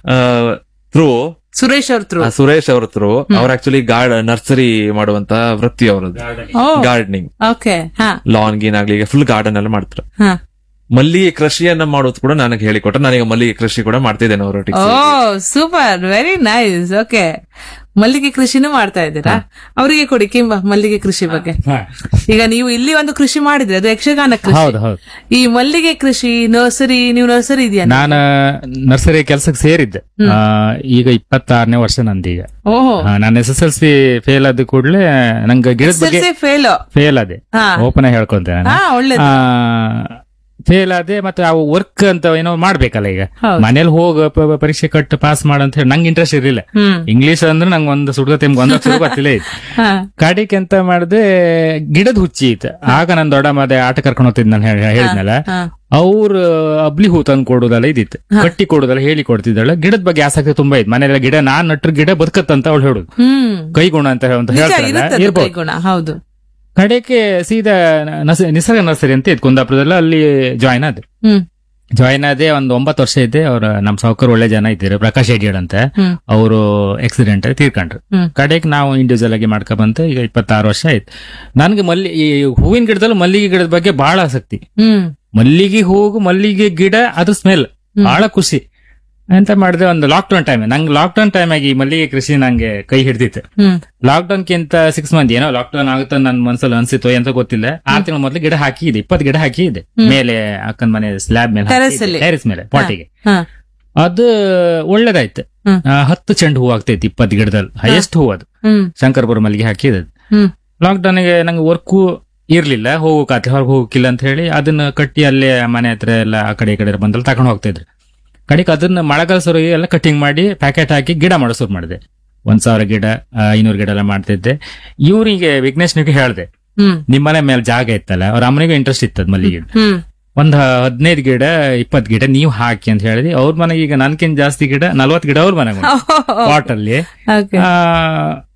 ಥ್ರೂ ಸುರೇಶ್ ಅವ್ರ ಥ್ರೂ ಸುರೇಶ್ ಅವ್ರ ಥ್ರೂ ಅವ್ರ ಆಕ್ಚುಲಿ ಗಾರ್ಡ್ ನರ್ಸರಿ ಮಾಡುವಂತ ವೃತ್ತಿ ಅವರದ್ದು ಓ ಗಾರ್ಡನಿಂಗ್ ಓಕೆ ಹಾ ಲಾನ್ ಗೀನ್ ಆಗ್ಲಿ ಈಗ ಫುಲ್ ಗಾರ್ಡನ್ ಎಲ್ಲ ಮಾಡ್ತಾರೆ ಹಾ ಮಲ್ಲಿಗೆ ಕೃಷಿಯನ್ನ ಮಾಡೋದು ಕೂಡ ನನಗೆ ಹೇಳಿಕೊಟ್ರೆ ನಾನೀಗ ಮಲ್ಲಿಗೆ ಕೃಷಿ ಕೂಡ ಮಾಡ್ತಿದ್ದೇನೆ ಅವರೊಟ್ಟಿಗೆ ಓ ಸೂಪರ್ ವೆರಿ ನೈಸ್ ಓಕೆ ಮಲ್ಲಿಗೆ ಕೃಷಿನೂ ಮಾಡ್ತಾ ಇದ್ದೀರಾ ಅವರಿಗೆ ಕೊಡಿ ಕಿಂಬ ಮಲ್ಲಿಗೆ ಕೃಷಿ ಬಗ್ಗೆ ಈಗ ನೀವು ಇಲ್ಲಿ ಒಂದು ಕೃಷಿ ಮಾಡಿದ್ರೆ ಅದು ಯಕ್ಷಗಾನ ಕೃಷಿ ಹೌದು ಹೌದು ಈ ಮಲ್ಲಿಗೆ ಕೃಷಿ ನರ್ಸರಿ ನೀವು ನರ್ಸರಿ ಇದೆಯಾ ನಾನು ನರ್ಸರಿ ಕೆಲ್ಸಕ್ಕೆ ಸೇರಿದ್ದೆ ಆ, ಈಗ ಇಪ್ಪತ್ತಾರನೇ ವರ್ಷ ನಂದೀಗ ಓಹೋ ಆ, ನಾನು S S L C fail ಆದ ಕೂಡಲೇ ನಂಗೆ ಗಿಡದ ಬಗ್ಗೆ ಫೇಲ್ ಫೇಲ್ ಆದೆ ಹಾ. ಓಪನ್ ಆಗಿ ಹೇಳ್ಕೊಂತೆ ಹಾ ಒಳ್ಳೇದು ಫೇಲ್ ಆದೆ ಮತ್ತೆ ಆ ವರ್ಕ್ ಅಂತ ಏನೋ ಮಾಡ್ಬೇಕಲ್ಲ ಈಗ ಹೌದು. ಮನೇಲಿ ಹೋಗ ಪ- ಪ- ಪರೀಕ್ಷೆ ಕಟ್ಟು ಪಾಸ್ ಮಾಡು ಅಂತ ಹೇಳಿ ನಂಗೆ ಇಂಟ್ರೆಸ್ಟ್ ಇರಲಿಲ್ಲ ಹ್ಮ್ ಇಂಗ್ಲಿಷ್ ಅಂದ್ರೆ ನಂಗೆ ಒಂದು ಸುಡ್ಗ ತೆಮ್ಗೆ ಒಂದು ಅಕ್ಷರ ಗೊತ್ತಿಲ್ಲ ಇತ್ತು ಹಾ ಕಡೆಗೆ ಎಂತ ಮಾಡಿದೆ ಗಿಡದ ಹುಚ್ಚಿ ಇತ್ತು ಆಗ ನನ್ ದೊಡ್ಡ ಮದೆ ಆಟ ಕರ್ಕೊಂಡು ಹೋಗ್ತಿದ್ ನಾನು ಹೇಳಿದ್ನಲ್ಲ ಹಾ ಅವ್ರು ಅಬ್ಲಿ ಹೂ ತಂದು ಕೊಡೋದಲ್ಲ ಇದಿತ್ತು ಕಟ್ಟಿ ಕೊಡೋದಲ್ಲ ಹೇಳಿ ಕೊಡ್ತಿದ್ದಾಳೆ ಗಿಡದ ಬಗ್ಗೆ ಆಸಕ್ತಿ ತುಂಬಾ ಇತ್ತು ಮನೆಯಲ್ಲ ಗಿಡ ನಾನ್ ನಟ್ರ ಗಿಡ ಬದುಕತ್ತಂತ ಅವಳು ಹೇಳುದು ಹ್ಮ್ ಕೈಗುಣ ಅಂತ ಅಂತ ನಿಜ ಹೇಳ್ತಾರಲ್ಲ ಇರುತ್ತೆ ಅದು ಇರ್ಬೋದು ಕೈಗುಣ ಹೌದು ಕಡೆಗೆ ಸೀದಾ ನಸ- ನಿಸರ್ಗ ನರ್ಸರಿ ಅಂತ ಇತ್ತು ಕುಂದಾಪುರದಲ್ಲಿ ಅಲ್ಲಿ ಜಾಯ್ನ್ ಆದೆ ಹ್ಮ್ ಜಾಯ್ನ್ ಆದೆ ಒಂದು ಒಂಬತ್ತು ವರ್ಷ ಇದ್ದೆ ಅವ್ರ ನಮ್ ಸಾವುಕರ್ ಒಳ್ಳೆ ಜನ ಇದ್ದಾರೆ ಪ್ರಕಾಶ್ ಹೆಡ್ಯಾಡ್ ಅಂತ ಹ್ಮ್ ಅವರು ಆಕ್ಸಿಡೆಂಟ್ ಆಗಿ ತೀರ್ಕೊಂಡ್ರು ಹ್ಮ್. ಕಡೆಗೆ ನಾವು ಇಂಡಿವಿಜುವಲ್ ಆಗಿ ಮಾಡ್ಕೊ ಬಂತು ಈಗ ಇಪ್ಪತ್ತಾರು ವರ್ಷ ಆಯ್ತು ನನ್ಗೆ ಮಲ್ಲಿ ಈ ಹೂವಿನ ಗಿಡದಲ್ಲಿ ಮಲ್ಲಿಗೆ ಗಿಡದ ಬಗ್ಗೆ ಬಹಳ ಆಸಕ್ತಿ ಹ್ಮ್ ಮಲ್ಲಿಗೆ ಹೂಗು ಮಲ್ಲಿಗೆ ಗಿಡ ಅದ್ರ ಸ್ಮೆಲ್ ಬಹಳ ಖುಷಿ ಎಂತ ಮಾಡಿದೆ ಒಂದು ಲಾಕ್ ಡೌನ್ ಟೈಮ್ ನಂಗೆ ಲಾಕ್ ಡೌನ್ ಟೈಮ್ ಆಗಿ ಈ ಮಲ್ಲಿಗೆ ಕೃಷಿ ನಂಗೆ ಕೈ ಹಿಡ್ದಿತ್ತು ಹ್ಮ್ ಲಾಕ್ ಡೌನ್ ಕಿಂತ ಸಿಕ್ಸ್ ಮಂತ್ ಏನೋ ಲಾಕ್ ಡೌನ್ ಆಗುತ್ತೆ ನನ್ ಮನ್ಸಲ್ಲಿ ಅನ್ಸಿತ್ತು ಎಂತ ಗೊತ್ತಿಲ್ಲ ಆರ್ ತಿಂಗಳ ಮೊದಲು ಗಿಡ ಹಾಕಿದೆ ಇಪ್ಪತ್ತು ಗಿಡ ಹಾಕಿದೆ ಮೇಲೆ ಅಕ್ಕನ ಮನೆ ಸ್ಲ್ಯಾಬ್ ಮೇಲೆ Terrace ಅಲ್ಲಿ? ಟೆರೆಸ್ ಮೇಲೆ ಪಾಟಿಗೆ ಹಾ ಅದು ಒಳ್ಳೇದಾಯ್ತು ಹ್ಮ್. ಆ, ಹತ್ತು ಚೆಂಡು ಹೂ ಆಗ್ತೈತಿ ಇಪ್ಪತ್ತು ಗಿಡದಲ್ಲಿ ಹೈಯೆಸ್ಟ್ ಹೂ ಅದು ಹ್ಮ್ ಶಂಕರಪುರ ಮಲ್ಲಿಗೆ ಹಾಕಿದ ಹ್ಮ್ ಲಾಕ್ ಡೌನ್ಗೆ ನಂಗೆ ವರ್ಕು ಇರ್ಲಿಲ್ಲ ಹೋಗೋಕಾತಿ ಹೊರಗೆ ಹೋಗಕ್ಕಿಲ್ಲ ಅಂತ ಹೇಳಿ ಅದನ್ನ ಕಟ್ಟಿ ಅಲ್ಲೇ ಮನೆ ಹತ್ರ ಎಲ್ಲ ಆ ಕಡೆ ಈ ಕಡೆ ಬಂದಲ್ಲಿ ತಗೊಂಡು ಹೋಗ್ತಾ ಇದ್ರು ಕಡೆಗೆ ಅದನ್ನ ಮಳೆಗಾಲ ಸುರುಗಿ ಎಲ್ಲ ಕಟಿಂಗ್ ಮಾಡಿ ಪ್ಯಾಕೆಟ್ ಹಾಕಿ ಗಿಡ ಮಾಡೋ ಶುರು ಮಾಡಿದೆ ಒಂದ್ ಸಾವಿರ ಗಿಡ ಆ, ಐನೂರು ಗಿಡ ಎಲ್ಲ ಮಾಡ್ತಿದ್ದೆ ಇವರಿಗೆ ವಿಘ್ನೇಶ್ನಿಗೆ ಹೇಳ್ದೆ ಹ್ಮ್ ನಿಮ್ಮನೆ ಮೇಲೆ ಜಾಗ ಇತ್ತಲ್ಲ ಅವ್ರ ಅಮ್ಮನಿಗೂ ಇಂಟ್ರೆಸ್ಟ್ ಇತ್ತದ ಮಲ್ಲಿಗೆ ಹ್ಮ್ ಒಂದ್ ಹದಿನೈದು ಗಿಡ ಇಪ್ಪತ್ ಗಿಡ ನೀವು ಹಾಕಿ ಅಂತ ಹೇಳಿದ್ವಿ ಅವ್ರ ಮನೆಗೆ ಈಗ ನನ್ಕಿಂತ ಜಾಸ್ತಿ ಗಿಡ ನಲ್ವತ್ ಗಿಡ ಅವ್ರ ಮನೆಗೆ ಪಾಟ್ ಅಲ್ಲಿ ಓಕೆ ಆ,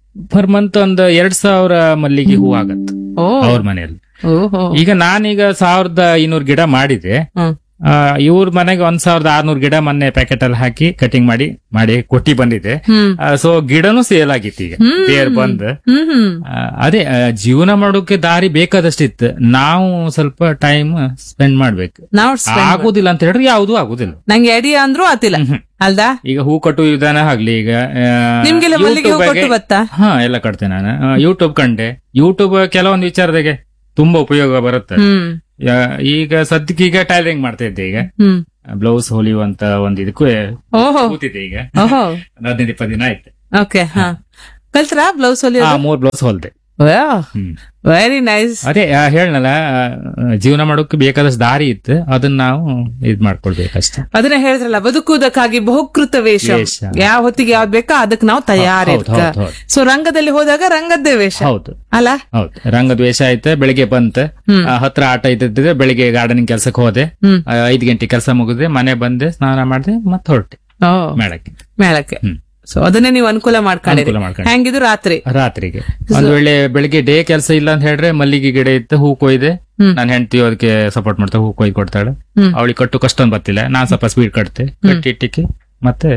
ಪರ್ ಮಂತ್ ಒಂದ್ ಎರಡ್ ಸಾವಿರ ಮಲ್ಲಿಗೆ ಹೂ ಆಗತ್ತೆ ಓ ಅವ್ರ ಮನೆಯಲ್ಲಿ ಓಹೋ ಈಗ ನಾನೀಗ ಸಾವಿರದ ಐನೂರು ಗಿಡ ಮಾಡಿದೆ ಹ್ಮ್ ಇವ್ರ ಮನೆಗೆ ಒಂದ್ ಸಾವಿರದ ಆರ್ನೂರು ಗಿಡ ಮೊನ್ನೆ ಪ್ಯಾಕೆಟ್ ಅಲ್ಲಿ ಹಾಕಿ ಕಟಿಂಗ್ ಮಾಡಿ ಮಾಡಿ ಕೊಟ್ಟಿ ಬಂದಿದೆ ಹ್ಮ್ ಸೊ ಗಿಡನೂ ಸೇಲ್ ಆಗಿತ್ತು ಈಗ ಬೇರ್ ಬಂದ್ ಹ್ಮ್ ಹ್ಮ್ ಆ, ಅದೇ ಆ, ಜೀವನ ಮಾಡೋಕೆ ದಾರಿ ಬೇಕಾದಷ್ಟಿತ್ತು ನಾವು ಸ್ವಲ್ಪ ಟೈಮ್ ಸ್ಪೆಂಡ್ ಮಾಡ್ಬೇಕು ನಾವು ಆಗುದಿಲ್ಲ ಅಂತ ಹೇಳಿದ್ರೆ ಯಾವ್ದು ಆಗುದಿಲ್ಲ ನಂಗೆ ಐಡಿಯಾ ಅಂದ್ರೂ ಆತಿಲ್ಲ ಅಲ್ದಾ ಈಗ ಹೂ ಕಟ್ಟು ವಿಧಾನ ಆಗ್ಲಿ ಈಗ ಆ, ನಿಮ್ಗೆಲ್ಲ ಮಲ್ಲಿಗೆ ಹೂ YouTube ಕೊಟ್ಟು ಗೆ- ಬತ್ತಾ ಹಾ ಎಲ್ಲ ಕಟ್ತೇನೆ ನಾನು ಯೂಟ್ಯೂಬ್ ಕಂಡೆ ಯೂಟ್ಯೂಬ್ ಕೆಲವೊಂದು ವಿಚಾರದಾಗೆ ತುಂಬಾ ಉಪಯೋಗ ಬರುತ್ತೆ ಹ್ಮ್ ಯಾ- ಈಗ ಸದ್ಯಕ್ಕೆ ಈಗ ಟೈಲರಿಂಗ್ ಮಾಡ್ತಾ ಇದ್ದೆ ಈಗ ಹ್ಮ್ ಬ್ಲೌಸ್ ಹೊಲಿಯುವಂತ ಒಂದ್ ಇದಕ್ಕೂ ಓಹೋ ಕೂತಿದ್ದೆ ಈಗ ಓಹೋ ಒಂದ್ ಹದಿನೈದು ಇಪ್ಪತ್ತು ದಿನ ಆಯ್ತು ಓಕೆ ಹಾ ಕಲ್ತ್ರಾ ಬ್ಲೌಸ್ ಹೊಲಿಯೋದು ಆ ಮೂರ್ ಬ್ಲೌಸ್ ಹೊಲ್ದೆ ಹ್ಮ್ ವೆರಿ ನೈಸ್ ಅದೇ ಆ, ಹೇಳ್ನಲ್ಲ ಆ, ಜೀವನ ಮಾಡೋಕೆ ಬೇಕಾದಷ್ಟು ದಾರಿ ಇತ್ತು ಅದನ್ನ ನಾವು ಇದ್ ಮಾಡ್ಕೊಳ್ಬೇಕಷ್ಟೇ ಅದನ್ನ ಹೇಳಿದ್ರಲ್ಲ ಬದುಕುವುದಕ್ಕಾಗಿ ಬಹುಕೃತ ವೇಷ ವೇಷ. ಯಾವ ಹೊತ್ತಿಗೆ ಯಾವ್ದು ಬೇಕೋ ಅದಕ್ಕೆ ನಾವು ತಯಾರಿ ಹೌದು, ಹೌದು, ಹೌದು. ಸೊ ರಂಗದಲ್ಲಿ ಹೋದಾಗ ರಂಗದ್ದೇ ವೇಷ ಹೌದು ಅಲ್ಲ ಹೌದು ರಂಗದ ವೇಷ ಆಯ್ತು ಬೆಳಿಗ್ಗೆ ಬಂತ ಹ್ಮ್. ಆ, ಹತ್ರ ಆಟ ಇದ್ದಿದ್ರೆ ಬೆಳಿಗ್ಗೆ ಗಾರ್ಡನಿಂಗ್ ಕೆಲ್ಸಕ್ಕೆ ಹೋದೆ ಹ್ಮ್ ಆ, ಐದ್ ಗಂಟೆ ಕೆಲಸ ಮುಗಿದ್ರೆ ಮನೆ ಬಂದೆ ಸ್ನಾನ ಮಾಡಿದೆ ಮತ್ತೆ ಹೊರಟೆ ಓ ಮೇಳಕ್ಕೆ ಮೇಳಕ್ಕೆ ಹ್ಮ್. ಸೊ ಅದನ್ನೇ ನೀವು ಅನುಕೂಲ ಮಾಡ್ಕೊಂಡಿರಿ ಅನುಕೂಲ ಮಾಡ್ಕೊಂಡೆ. ಹೆಂಗಿದು ರಾತ್ರಿ ರಾತ್ರಿಗೆ ಒಂದ್ ವೇಳೆ ಬೆಳಿಗ್ಗೆ ಡೇ ಕೆಲಸ ಇಲ್ಲ ಅಂತ ಹೇಳಿದ್ರೆ ಮಲ್ಲಿಗೆ ಗಿಡ ಇತ್ತು ಹೂ ಕೊಯ್ದೆ ಹ್ಮ್. ನಾನು ಹೆಂಡತಿ ಅದಕ್ಕೆ ಸಪೋರ್ಟ್ ಮಾಡ್ತಾ ಹೂ ಕೊಯ್ದು ಕೊಡ್ತಾಳೆ ಹ್ಮ್. ಅವಳಿಗೆ ಕಟ್ಟು ಕಷ್ಟೊಂದು ಬರ್ತಿಲ್ಲ ನಾನ್ ಸ್ವಲ್ಪ ಸ್ಪೀಡ್ ಕಟ್ತೆ ಕಟ್ಟಿ ಇಟ್ಟಿಕ್ಕೆ ಮತ್ತೆ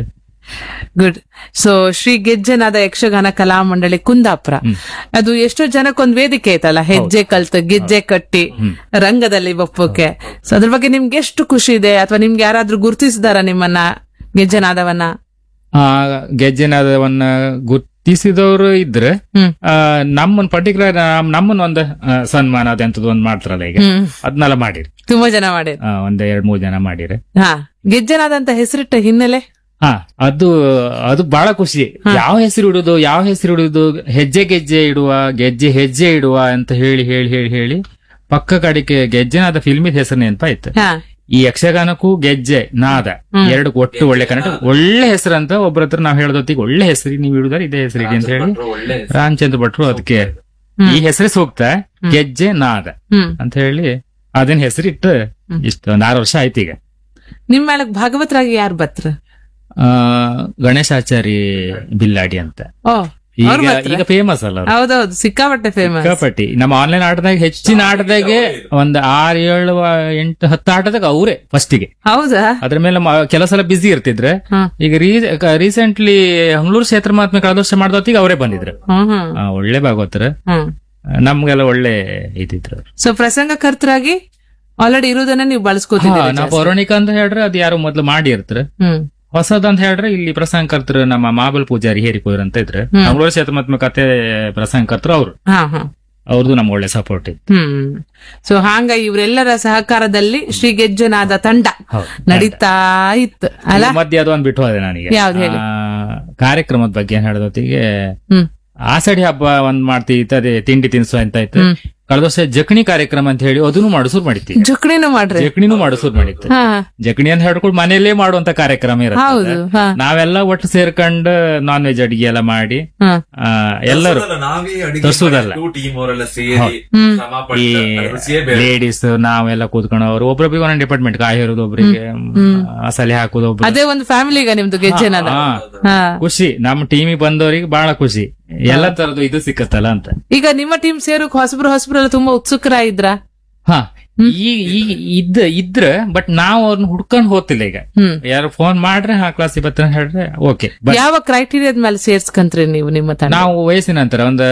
ಗುಡ್ ಸೊ ಶ್ರೀ ಗೆಜ್ಜೆನಾದ ಯಕ್ಷಗಾನ ಕಲಾ ಮಂಡಳಿ ಕುಂದಾಪುರ ಅದು ಎಷ್ಟೋ ಜನಕ್ಕೊಂದ್ ವೇದಿಕೆ ಐತಲ್ಲ ಹೆಜ್ಜೆ ಕಲ್ತು ಗೆಜ್ಜೆ ಕಟ್ಟಿ ರಂಗದಲ್ಲಿ ಬಪ್ಪಕ್ಕೆ ಸೊ ಅದ್ರ ಬಗ್ಗೆ ನಿಮ್ಗೆ ಎಷ್ಟು ಖುಷಿ ಇದೆ ಅಥವಾ ನಿಮ್ಗೆ ಯಾರಾದ್ರೂ ಗುರುತಿಸಿದಾರ ನಿಮ್ಮನ್ನ ಗೆಜ್ಜೆನಾದವನ್ನ ಆ ಗೆಜ್ಜೆನಾದವನ್ನ ಗುರ್ತಿಸಿದವರು ಇದ್ರೆ ಹ್ಮ್ ಆ, ನಮ್ಮನ್ ಪರ್ಟಿಕ್ಯುಲರ್ ನಮ್ಮನ್ನ ಒಂದು ಆ, ಸನ್ಮಾನ ಅದೆಂತದ್ದು ಒಂದ್ ಮಾಡ್ತಾರಲ್ಲ ಈಗ ಹ್ಮ್ ಅದನ್ನೆಲ್ಲ ಮಾಡಿರಿ ತುಂಬಾ ಜನ ಮಾಡಿರ್ ಆ, ಒಂದ್ ಎರಡ್ ಮೂರ್ ಜನ ಮಾಡಿರಿ ಹಾ ಗೆಜ್ಜೆನಾದ ಅಂತ ಹೆಸರಿಟ್ಟ ಹಿನ್ನೆಲೆ ಹಾ ಅದು ಅದು ಬಹಳ ಖುಷಿ ಯಾವ ಹೆಸರು ಇಡುದು ಯಾವ ಹೆಸರು ಇಡುದು ಹೆಜ್ಜೆ ಗೆಜ್ಜೆ ಇಡುವ ಗೆಜ್ಜೆ ಹೆಜ್ಜೆ ಇಡುವ ಅಂತ ಹೇಳಿ ಹೇಳಿ ಹೇಳಿ ಹೇಳಿ ಪಕ್ಕ ಕಡೆಗೆ ಗೆಜ್ಜೆನಾದ ಫಿಲ್ಮಿದ ಹೆಸರು ನೆನಪಾಯ್ತು ಹಾ ಈ ಯಕ್ಷಗಾನಕ್ಕೂ ಗೆಜ್ಜೆ ನಾದ ಎರಡು ಒಟ್ಟು ಒಳ್ಳೆ ಕನ್ನಡ ಒಳ್ಳೆ ಹೆಸರು ಅಂತ ಒಬ್ಬರ ಹತ್ರ ನಾವ್ ಹೇಳದೊತ್ತಿಗೆ ಒಳ್ಳೆ ಹೆಸರು ನೀವು ಇಡುದಾರೆ ಇದೇ ಹೆಸರಿಗೆ ಅಂತ ಹೇಳಿ ರಾಮಚಂದ್ರ ಭಟ್ರು ಅದಕ್ಕೆ ಈ ಹೆಸರೇ ಸೂಕ್ತ ಗೆಜ್ಜೆ ನಾದ ಹ್ಮ್ ಅಂತ ಹೇಳಿ ಅದನ್ನ ಹೆಸರಿಟ್ಟು ಇಷ್ಟು ಒಂದ್ ಆರು ವರ್ಷ ಆಯ್ತು ಈಗ ನಿಮ್ ಮೇಳಕ್ ಭಾಗವತರಾಗಿ ಯಾರು ಬತ್ರ ಆ ಗಣೇಶಾಚಾರಿ ಬಿಲ್ಲಾಡಿ ಅಂತ ಓ ಅವ್ರು ಈಗ ಬರ್ತಾರಾ? ಈಗ ಫೇಮಸ್ ಅಲ್ಲ ಅವ್ರು. ಹೌದೌದು ಸಿಕ್ಕಾಪಟ್ಟೆ ಫೇಮಸ್ ಸಿಕ್ಕಾಪಟ್ಟಿ ನಮ್ಮ ಆನ್ಲೈನ್ ಆಟದಾಗ ಹೆಚ್ಚಿನ ಆಟದಾಗೆ ಒಂದ್ ಆರ್ ಏಳು ಎಂಟು ಹತ್ತು ಆಟದಾಗ ಅವರೇ ಫಸ್ಟಿಗೆ ಹೌದಾ ಅದ್ರ ಮೇಲೆ ಮ- ಕೆಲವು ಸಲ ಬಿಸಿ ಇರ್ತಿದ್ರೆ ಹಾ. ಈಗ ರೀಸೆಂಟ್ಲಿ ಹಂಗ್ಳೂರ್ ಕ್ಷೇತ್ರ ಮಹಾತ್ಮೆ ಕಳೆದ ವರ್ಷ ಮಾಡ್ದೊತ್ತಿಗೆ ಅವರೇ ಬಂದಿದ್ರು ಹ್ಮ್ ಹ್ಮ್ ಆ, ಒಳ್ಳೆ ಭಾಗವತರ ಹ್ಮ್ ನಮ್ಗೆಲ್ಲ ಒಳ್ಳೆ ಇದಿದ್ರು ಸೊ ಪ್ರಸಂಗಕರ್ತರಾಗಿ ಆಲ್ರೆಡಿ ಇರುವುದನ್ನ ನೀವು ಹಾ, ಬಳಸ್ಕೋತಿದ್ದೀರಿ ನಾವು ಪೌರಾಣಿಕ ಅಂತ ಹೇಳ್ರೆ ಅದು ಯಾರು ಮೊದ್ಲು ಮಾಡಿರ್ತಾರೆ ಹ್ಮ್ ಹೊಸದಂತ ಹೇಳ್ರೆ ಇಲ್ಲಿ ಪ್ರಸಂಗಕರ್ತರು ನಮ್ಮ ಮಾಬಲ್ ಪೂಜಾರಿ ಹೇರಿಕೋರ್ ಅಂತ ಇದ್ರೆ ಮಂಗಳೂರು ಕ್ಷೇತ್ರ ಕತೆ ಪ್ರಸಂಗಕರ್ತರು ಅವ್ರು ಹಾ ಹಾ ಅವ್ರದ್ದು ನಮ್ಗೆ ಒಳ್ಳೆ ಸಪೋರ್ಟ್ ಇತ್ತು ಹ್ಮ್ ಸೊ ಹಾಂಗ ಇವರೆಲ್ಲರ ಸಹಕಾರದಲ್ಲಿ ಶ್ರೀ ಗೆಜ್ಜನಾದ ತಂಡ ಹೌದು. ನಡೀತಾ ಇತ್ತು ಅಲ್ಲ ಈ ಮಧ್ಯೆ ಅದು ಒಂದ್ ಬಿಟ್ಟು ಹೋದೆ ನನಗೆ ಯಾವ್ದು ಹೇಳಿ? ಆ, ಕಾರ್ಯಕ್ರಮದ ಬಗ್ಗೆ ಏನ್ ಹೇಳೋದೊತ್ತಿಗೆ ಹ್ಮ್ ಆಸಡಿ ಹಬ್ಬ ಒಂದ್ ಮಾಡ್ತಿತ್ತು ಅದೇ ತಿಂಡಿ ತಿನಿಸು ಅಂತ ಇತ್ತು ಹ್ಮ್. ಕಳೆದ ವರ್ಷ ಜಕಣಿ ಕಾರ್ಯಕ್ರಮ ಅಂತ ಹೇಳಿ ಅದನ್ನು ಮಾಡಿಸೂರ್ ಮಾಡಿತ್ತು ಜುಕ್ಣಿನೂ ಮಾಡ್ರಿ ಜಕಣಿನೂ ಮಾಡಿಸೂರ್ ಮಾಡಿತ್ತು ಹಾ ಜಕಣಿ ಅಂತ ಹೇಳ್ಕೊಂಡು ಮನೆಯಲ್ಲೇ ಮಾಡುವಂತ ಕಾರ್ಯಕ್ರಮ ಇರುತ್ತೆ ಹೌದು ಹಾ ನಾವೆಲ್ಲ ಒಟ್ಟು ಸೇರ್ಕೊಂಡು ನಾನ್ ವೆಜ್ ಅಡಿಗೆ ಎಲ್ಲ ಮಾಡಿ ಹಾ ಆ, ಎಲ್ಲರೂ ತರ್ಸುದಲ್ಲ. ಟೀಮ್ ಅವರೆಲ್ಲ ಸೇರಿ ಹ್ಮ್. ಶ್ರಮ ಈ ಪಟ್ಟು ಅದ್ರ ರುಚಿಯೇ ಬೇರೆ. ಲೇಡೀಸ್ ನಾವೆಲ್ಲ ಕೂತ್ಕೊಂಡು ಅವ್ರು ಒಬ್ರೊಬ್ರಿಗೆ ಒಂದೊಂದು ಡಿಪಾರ್ಟ್ಮೆಂಟ್ ಕಾಯಿ ಹೇರೋದು ಒಬ್ರಿಗೆ ಮಸಾಲೆ ಹಾಕೋದು ಒಬ್ರು ಅದೇ ಒಂದು ಫ್ಯಾಮಿಲಿಗ ನಿಮ್ದು ಗೆಜ್ಜೆನಾದ ಹಾ. ಹಾ ಖುಷಿ ನಮ್ಮ ಟೀಮಿಗೆ ಬಂದವರಿಗೆ ಬಹಳ ಖುಷಿ ಎಲ್ಲ ತರದ್ದು ಇದು ಸಿಕ್ಕತ್ತಲ್ಲ ಅಂತ ಈಗ ನಿಮ್ಮ ಟೀಮ್ ಸೇರೋಕ್ ಹೊಸಬ್ರು ಹೊಸಬ್ರು ಎಲ್ಲ ತುಂಬಾ ಉತ್ಸುಕರಾಗಿದ್ರ ಹಾ ಈ ಈ ಇದ್ದ ಇದ್ರ ಬಟ್ ನಾವು ಅವ್ರನ್ನ ಹುಡ್ಕೊಂಡ್ ಹೋಗ್ತಿಲ್ಲ ಈಗ ಹ್ಮ್ ಯಾರು ಫೋನ್ ಮಾಡ್ರೆ ಹಾ ಕ್ಲಾಸ್ ಬರ್ತಾನೆ ಹೇಳಿದ್ರೆ ಓಕೆ ಯಾವ ಕ್ರೈಟೀರಿಯಾದ ಮೇಲೆ ಸೇರ್ಸ್ಕಂತ್ರಿ ನೀವು ನಿಮ್ಮ ತಂಡ ನಾವು ವಯಸ್ಸಿನ ನಂತರ ಒಂದು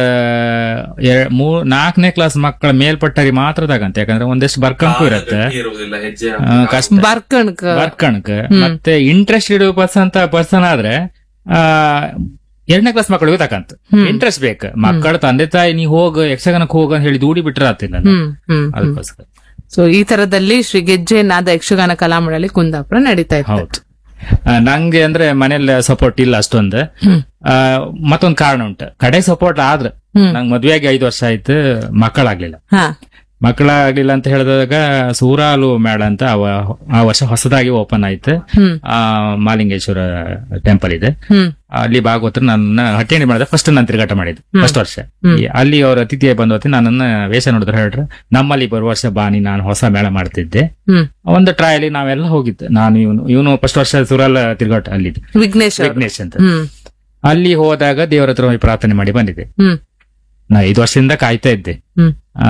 ಎರ- ಮೂರ್ ನಾಲ್ಕನೇ ಕ್ಲಾಸ್ ಮಕ್ಕಳ ಮೇಲ್ಪಟ್ಟರಿ ಮಾತ್ರ ತಗಂತ ಯಾಕಂದ್ರೆ ಒಂದಷ್ಟು ಬರ್ಕಂಕು ಇರತ್ತೆ ಗಟ್ಟಿ ಇರುವುದಿಲ್ಲ ಹೆಜ್ಜೆ ಆ, ಕಷ್ಟ ಬರ್ಕಣ್ಕ ಬರ್ಕಣಕ್ ಮತ್ತೆ ಇಂಟ್ರೆಸ್ಟ್ ಇಡುವ ಪರ್ಸನ್ ಪರ್ಸನ್ ಆದ್ರೆ ಆ ಎರಡನೇ ಕ್ಲಾಸ್ ಮಕ್ಕಳಿಗೂ ತಕಂತ ಇಂಟ್ರೆಸ್ಟ್ ಬೇಕು ಮಕ್ಕಳ ತಂದೆ ತಾಯಿ ನೀ ಹೋಗ ಯಕ್ಷಗಾನಕ್ಕೆ ಹೋಗ ಅಂತ ಹೇಳಿ ದೂಡಿ ಬಿಟ್ರೆ ಆತಿಲ್ಲ ಹ್ಮ್ ಹ್ಮ್ ಅದಕ್ಕೋಸ್ಕರ ಸೊ ಈ ತರದಲ್ಲಿ ಶ್ರೀ ಗೆಜ್ಜೆನಾದ ಯಕ್ಷಗಾನ ಕಲಾಮಂಡಳಿ ಕುಂದಾಪುರ ನಡೀತಾ ಇತ್ತು ಹೌದು ಆ, ನಂಗೆ ಅಂದ್ರೆ ಮನೇಲಿ ಸಪೋರ್ಟ್ ಇಲ್ಲ ಅಷ್ಟೊಂದು ಆ, ಮತ್ತೊಂದ್ ಕಾರಣ ಉಂಟು ಕಡೆ ಸಪೋರ್ಟ್ ಆದ್ರೆ ಹ್ಮ್. ನಂಗೆ ಮದ್ವೆಯಾಗಿ ಐದು ವರ್ಷ ಆಯ್ತು ಮಕ್ಕಳಾಗ್ಲಿಲ್ಲ ಹಾ ಮಕ್ಕಳಾಗ್ಲಿಲ್ಲ ಅಂತ ಹೇಳಿದಾಗ ಸೂರಾಲು ಮೇಳ ಅಂತ ಅವ ಆ ವರ್ಷ ಹೊಸದಾಗಿ ಓಪನ್ ಆಯ್ತು ಹ್ಮ್ ಆ ಮಾಲಿಂಗೇಶ್ವರ ಟೆಂಪಲ್ ಇದೆ ಹ್ಮ್ ಅಲ್ಲಿ ಭಾಗವತರು ನನ್ನ ಹಟ್ಟೇಣಿ ಮಾಡಿದೆ ಫಸ್ಟ್ ನಾನು ತಿರುಗಾಟ ಮಾಡಿದ್ದು ಫಸ್ಟ್ ವರ್ಷ ಹ್ಮ್. ಈ- ಅಲ್ಲಿ ಅವ್ರ ಅತಿಥಿಯ ಬಂದ ಹೊತ್ತಿಗೆ ನನ್ನನ್ನ ವೇಷ ನೋಡಿದ್ರೆ ಹೇಳ್ರೆ ನಮ್ಮಲ್ಲಿ ಬರುವ ವರ್ಷ ಬಾನಿ ನಾನು ಹೊಸ ಮೇಳ ಮಾಡ್ತಿದ್ದೆ ಹ್ಮ್ ಒಂದು ಟ್ರಯಲಿ ನಾವೆಲ್ಲ ಹೋಗಿದ್ದು ನಾನು ಇವನು ಇವನು ಫಸ್ಟ್ ವರ್ಷ ಸುರಲ್ ತಿರುಗಾಟ ಅಲ್ಲಿದ್ದು ವಿಘ್ನೇಶ್ ಅವ್ರು. ವಿಘ್ನೇಶ್ ಅಂತ ಹ್ಮ್ ಅಲ್ಲಿ ಹೋದಾಗ ದೇವರ ಹತ್ರ ಹೋಗಿ ಪ್ರಾರ್ಥನೆ ಮಾಡಿ ಬಂದಿದೆ ಹ್ಮ್ ನಾ ಐದು ವರ್ಷದಿಂದ ಕಾಯ್ತಾ ಇದ್ದೆ ಹ್ಮ್ ಆ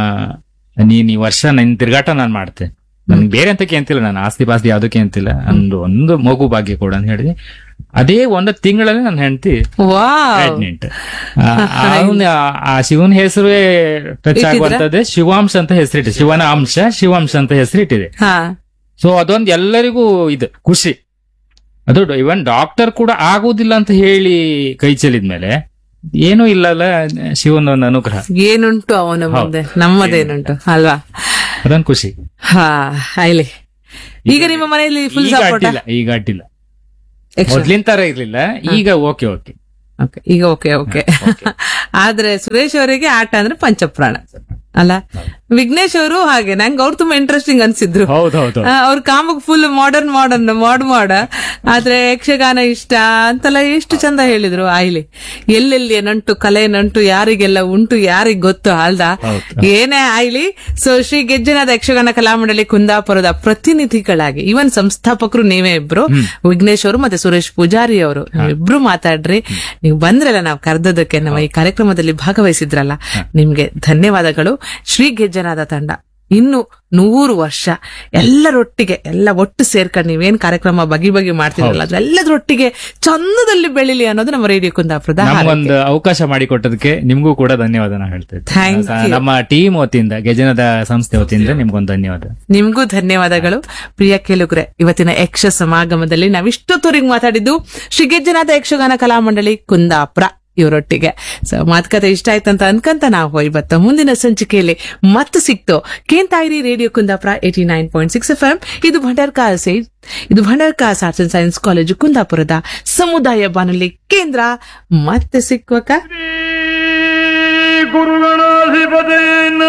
ನೀನ್ ಈ ವರ್ಷ ನನ್ ತಿರ್ಗಾಟ ನಾನ್ ಮಾಡ್ತೆ ನನ್ಗೆ ಬೇರೆ ಅಂತ ಕೇಂತಿಲ್ಲ ನಾನು ಆಸ್ತಿ ಪಾಸ್ತಿ ಯಾವ್ದಕ್ಕೆ ಅಂತಿಲ್ಲ ಒಂದು ಒಂದು ಮಗು ಭಾಗ್ಯ ಕೊಡು ಅಂತ ಹೇಳಿದೆ ಅದೇ ಒಂದು ತಿಂಗಳಲ್ಲಿ ನನ್ನ ಹೆಂಡತಿ ವಾ ಪ್ರೆಗ್ನೆಂಟ್ ಅವನ ಆ ಶಿವನ ಹೆಸರು ಟಚ್ ಆಗುವಂತದ್ದೇ ಶಿವಾಂಶ ಅಂತ ಹೆಸರಿಟ್ಟಿದೆ ಶಿವನ ಅಂಶ ಶಿವಾಂಶ ಅಂತ ಹೆಸರಿಟ್ಟಿದೆ ಹಾ ಸೊ ಅದೊಂದು ಎಲ್ಲರಿಗೂ ಇದು ಖುಷಿ ಅದು ಇವನ್ ಡಾಕ್ಟರ್ ಕೂಡ ಆಗುದಿಲ್ಲ ಅಂತ ಹೇಳಿ ಕೈ ಚೆಲ್ಲಿದ್ಮೇಲೆ ಏನೂ ಇಲ್ಲಲ್ಲ ಶಿವನ ಒಂದು ಅನುಗ್ರಹ ಏನುಂಟು ಅವನ ಮುಂದೆ ನಮ್ಮದೇನುಂಟು ಅಲ್ವಾ ಅದೊಂದು ಖುಷಿ ಹಾ ಆಯ್ಲಿ ಈಗ ನಿಮ್ಮ ಮನೆಯಲ್ಲಿ ಫುಲ್ ಈಗ ಸಪೋರ್ಟ್ ಅಡ್ಡಿಲ್ಲ ಈಗ ಅಡ್ಡಿಲ್ಲ ಮೊದ್ಲಿನ ತರ ಇರ್ಲಿಲ್ಲ ಈಗ ಓಕೆ ಓಕೆ ಈಗ ಓಕೆ ಓಕೆ ಆದ್ರೆ ಸುರೇಶ್ ಅವರಿಗೆ ಆಟ ಅಂದ್ರೆ ಪಂಚಪ್ರಾಣ ಅಲ್ಲ ವಿಘ್ನೇಶ್ ಅವರು ಹಾಗೆ ನಂಗೆ ಅವ್ರು ತುಂಬಾ ಇಂಟ್ರೆಸ್ಟಿಂಗ್ ಅನ್ಸಿದ್ರು ಹೌದೌದು ಆ, ಅವ್ರ ಕಾಮಕ್ ಫುಲ್ ಮಾಡರ್ನ್ ಮಾಡರ್ನ್ ಮಾಡ್ ಮಾಡ ಆದ್ರೆ ಯಕ್ಷಗಾನ ಇಷ್ಟ ಅಂತೆಲ್ಲ ಎಷ್ಟು ಚಂದ ಹೇಳಿದ್ರು ಆಯ್ಲಿ ಎಲ್ಲೆಲ್ಲಿ ನಂಟು ಕಲೆ ನಂಟು ಯಾರಿಗೆಲ್ಲ ಉಂಟು ಯಾರಿಗ್ ಗೊತ್ತು ಅಲ್ದ ಹೌದು. ಏನೇ ಆಯ್ಲಿ ಸೊ ಶ್ರೀ ಗೆಜ್ಜನಾದ ಯಕ್ಷಗಾನ ಕಲಾಮಂಡಳಿ ಕುಂದಾಪುರದ ಪ್ರತಿನಿಧಿಗಳಾಗಿ ಇವನ್ ಸಂಸ್ಥಾಪಕರು ನೀವೇ ಇಬ್ರು ವಿಘ್ನೇಶ್ ಅವರು ಮತ್ತೆ ಸುರೇಶ್ ಪೂಜಾರಿ ಅವರು ಇಬ್ರು ಮಾತಾಡ್ರಿ ನೀವು ಬಂದ್ರಲ್ಲ ನಾವು ಕರೆದದಕ್ಕೆ ನಮ್ಮ ಈ ಕಾರ್ಯಕ್ರಮದಲ್ಲಿ ಭಾಗವಹಿಸಿದ್ರಲ್ಲ ನಿಮ್ಗೆ ಧನ್ಯವಾದಗಳು ಶ್ರೀ ಗೆಜ್ಜನಾದ ತಂಡ ಇನ್ನು ನೂರು ವರ್ಷ ಎಲ್ಲರೊಟ್ಟಿಗೆ ಎಲ್ಲ ಒಟ್ಟು ಸೇರ್ಕೊಂಡು ನೀವೇನ್ ಕಾರ್ಯಕ್ರಮ ಬಗೆ ಬಗೆ ಮಾಡ್ತಿರಲ್ಲ ಅದ್ರೆಲ್ಲದರೊಟ್ಟಿಗೆ ಚಂದದಲ್ಲಿ ಬೆಳಿಲಿ ಅನ್ನೋದು ನಮ್ಮ ರೇಡಿಯೋ ಕುಂದಾಪುರದ ಹಾರೈಕೆ. ನಮ್ಗೊಂದು ಅವಕಾಶ ಮಾಡಿಕೊಟ್ಟದಕ್ಕೆ ನಿಮ್ಗೂ ಕೂಡ ಧನ್ಯವಾದ ನಾ ಹೇಳ್ತೇನೆ Thank you. ನಮ್ಮ ಟೀಮ್ ವತಿಯಿಂದ ಗೆಜನದ ಸಂಸ್ಥೆ ವತಿಯಿಂದ ನಿಮ್ಗೊಂದು ಧನ್ಯವಾದ ನಿಮ್ಗೂ ಧನ್ಯವಾದಗಳು ಪ್ರಿಯ ಕೇಳುಗ್ರೆ ಇವತ್ತಿನ ಯಕ್ಷ ಸಮಾಗಮದಲ್ಲಿ ನಾವಿಷ್ಟೊತ್ತವರೆಗೆ ಮಾತಾಡಿದ್ದು ಶ್ರೀ ಗೆಜ್ಜನಾಥ ಯಕ್ಷಗಾನ ಕಲಾಮಂಡಳಿ ಕುಂದಾಪುರ ಇವರೊಟ್ಟಿಗೆ ಸೊ ಮಾತುಕತೆ ಇಷ್ಟ ಆಯ್ತಂತ ಅನ್ಕಂತ ನಾವು ಇವತ್ತು ಮುಂದಿನ ಸಂಚಿಕೆಯಲ್ಲಿ ಮತ್ತೆ ಸಿಕ್ತು ಕೇಂತಾಯಿರಿ radio Kundapura eighty nine point six F M ಇದು ಭಂಡಾರ್ಕಾ ಸೇ ಇದು Bhandarkar arts and science college ಕುಂದಾಪುರದ ಸಮುದಾಯ ಬಾನುಲಿ ಕೇಂದ್ರ ಮತ್ತೆ ಸಿಕ್ಕುವಕ ಗುರುಗಣಾಧಿಪತಿ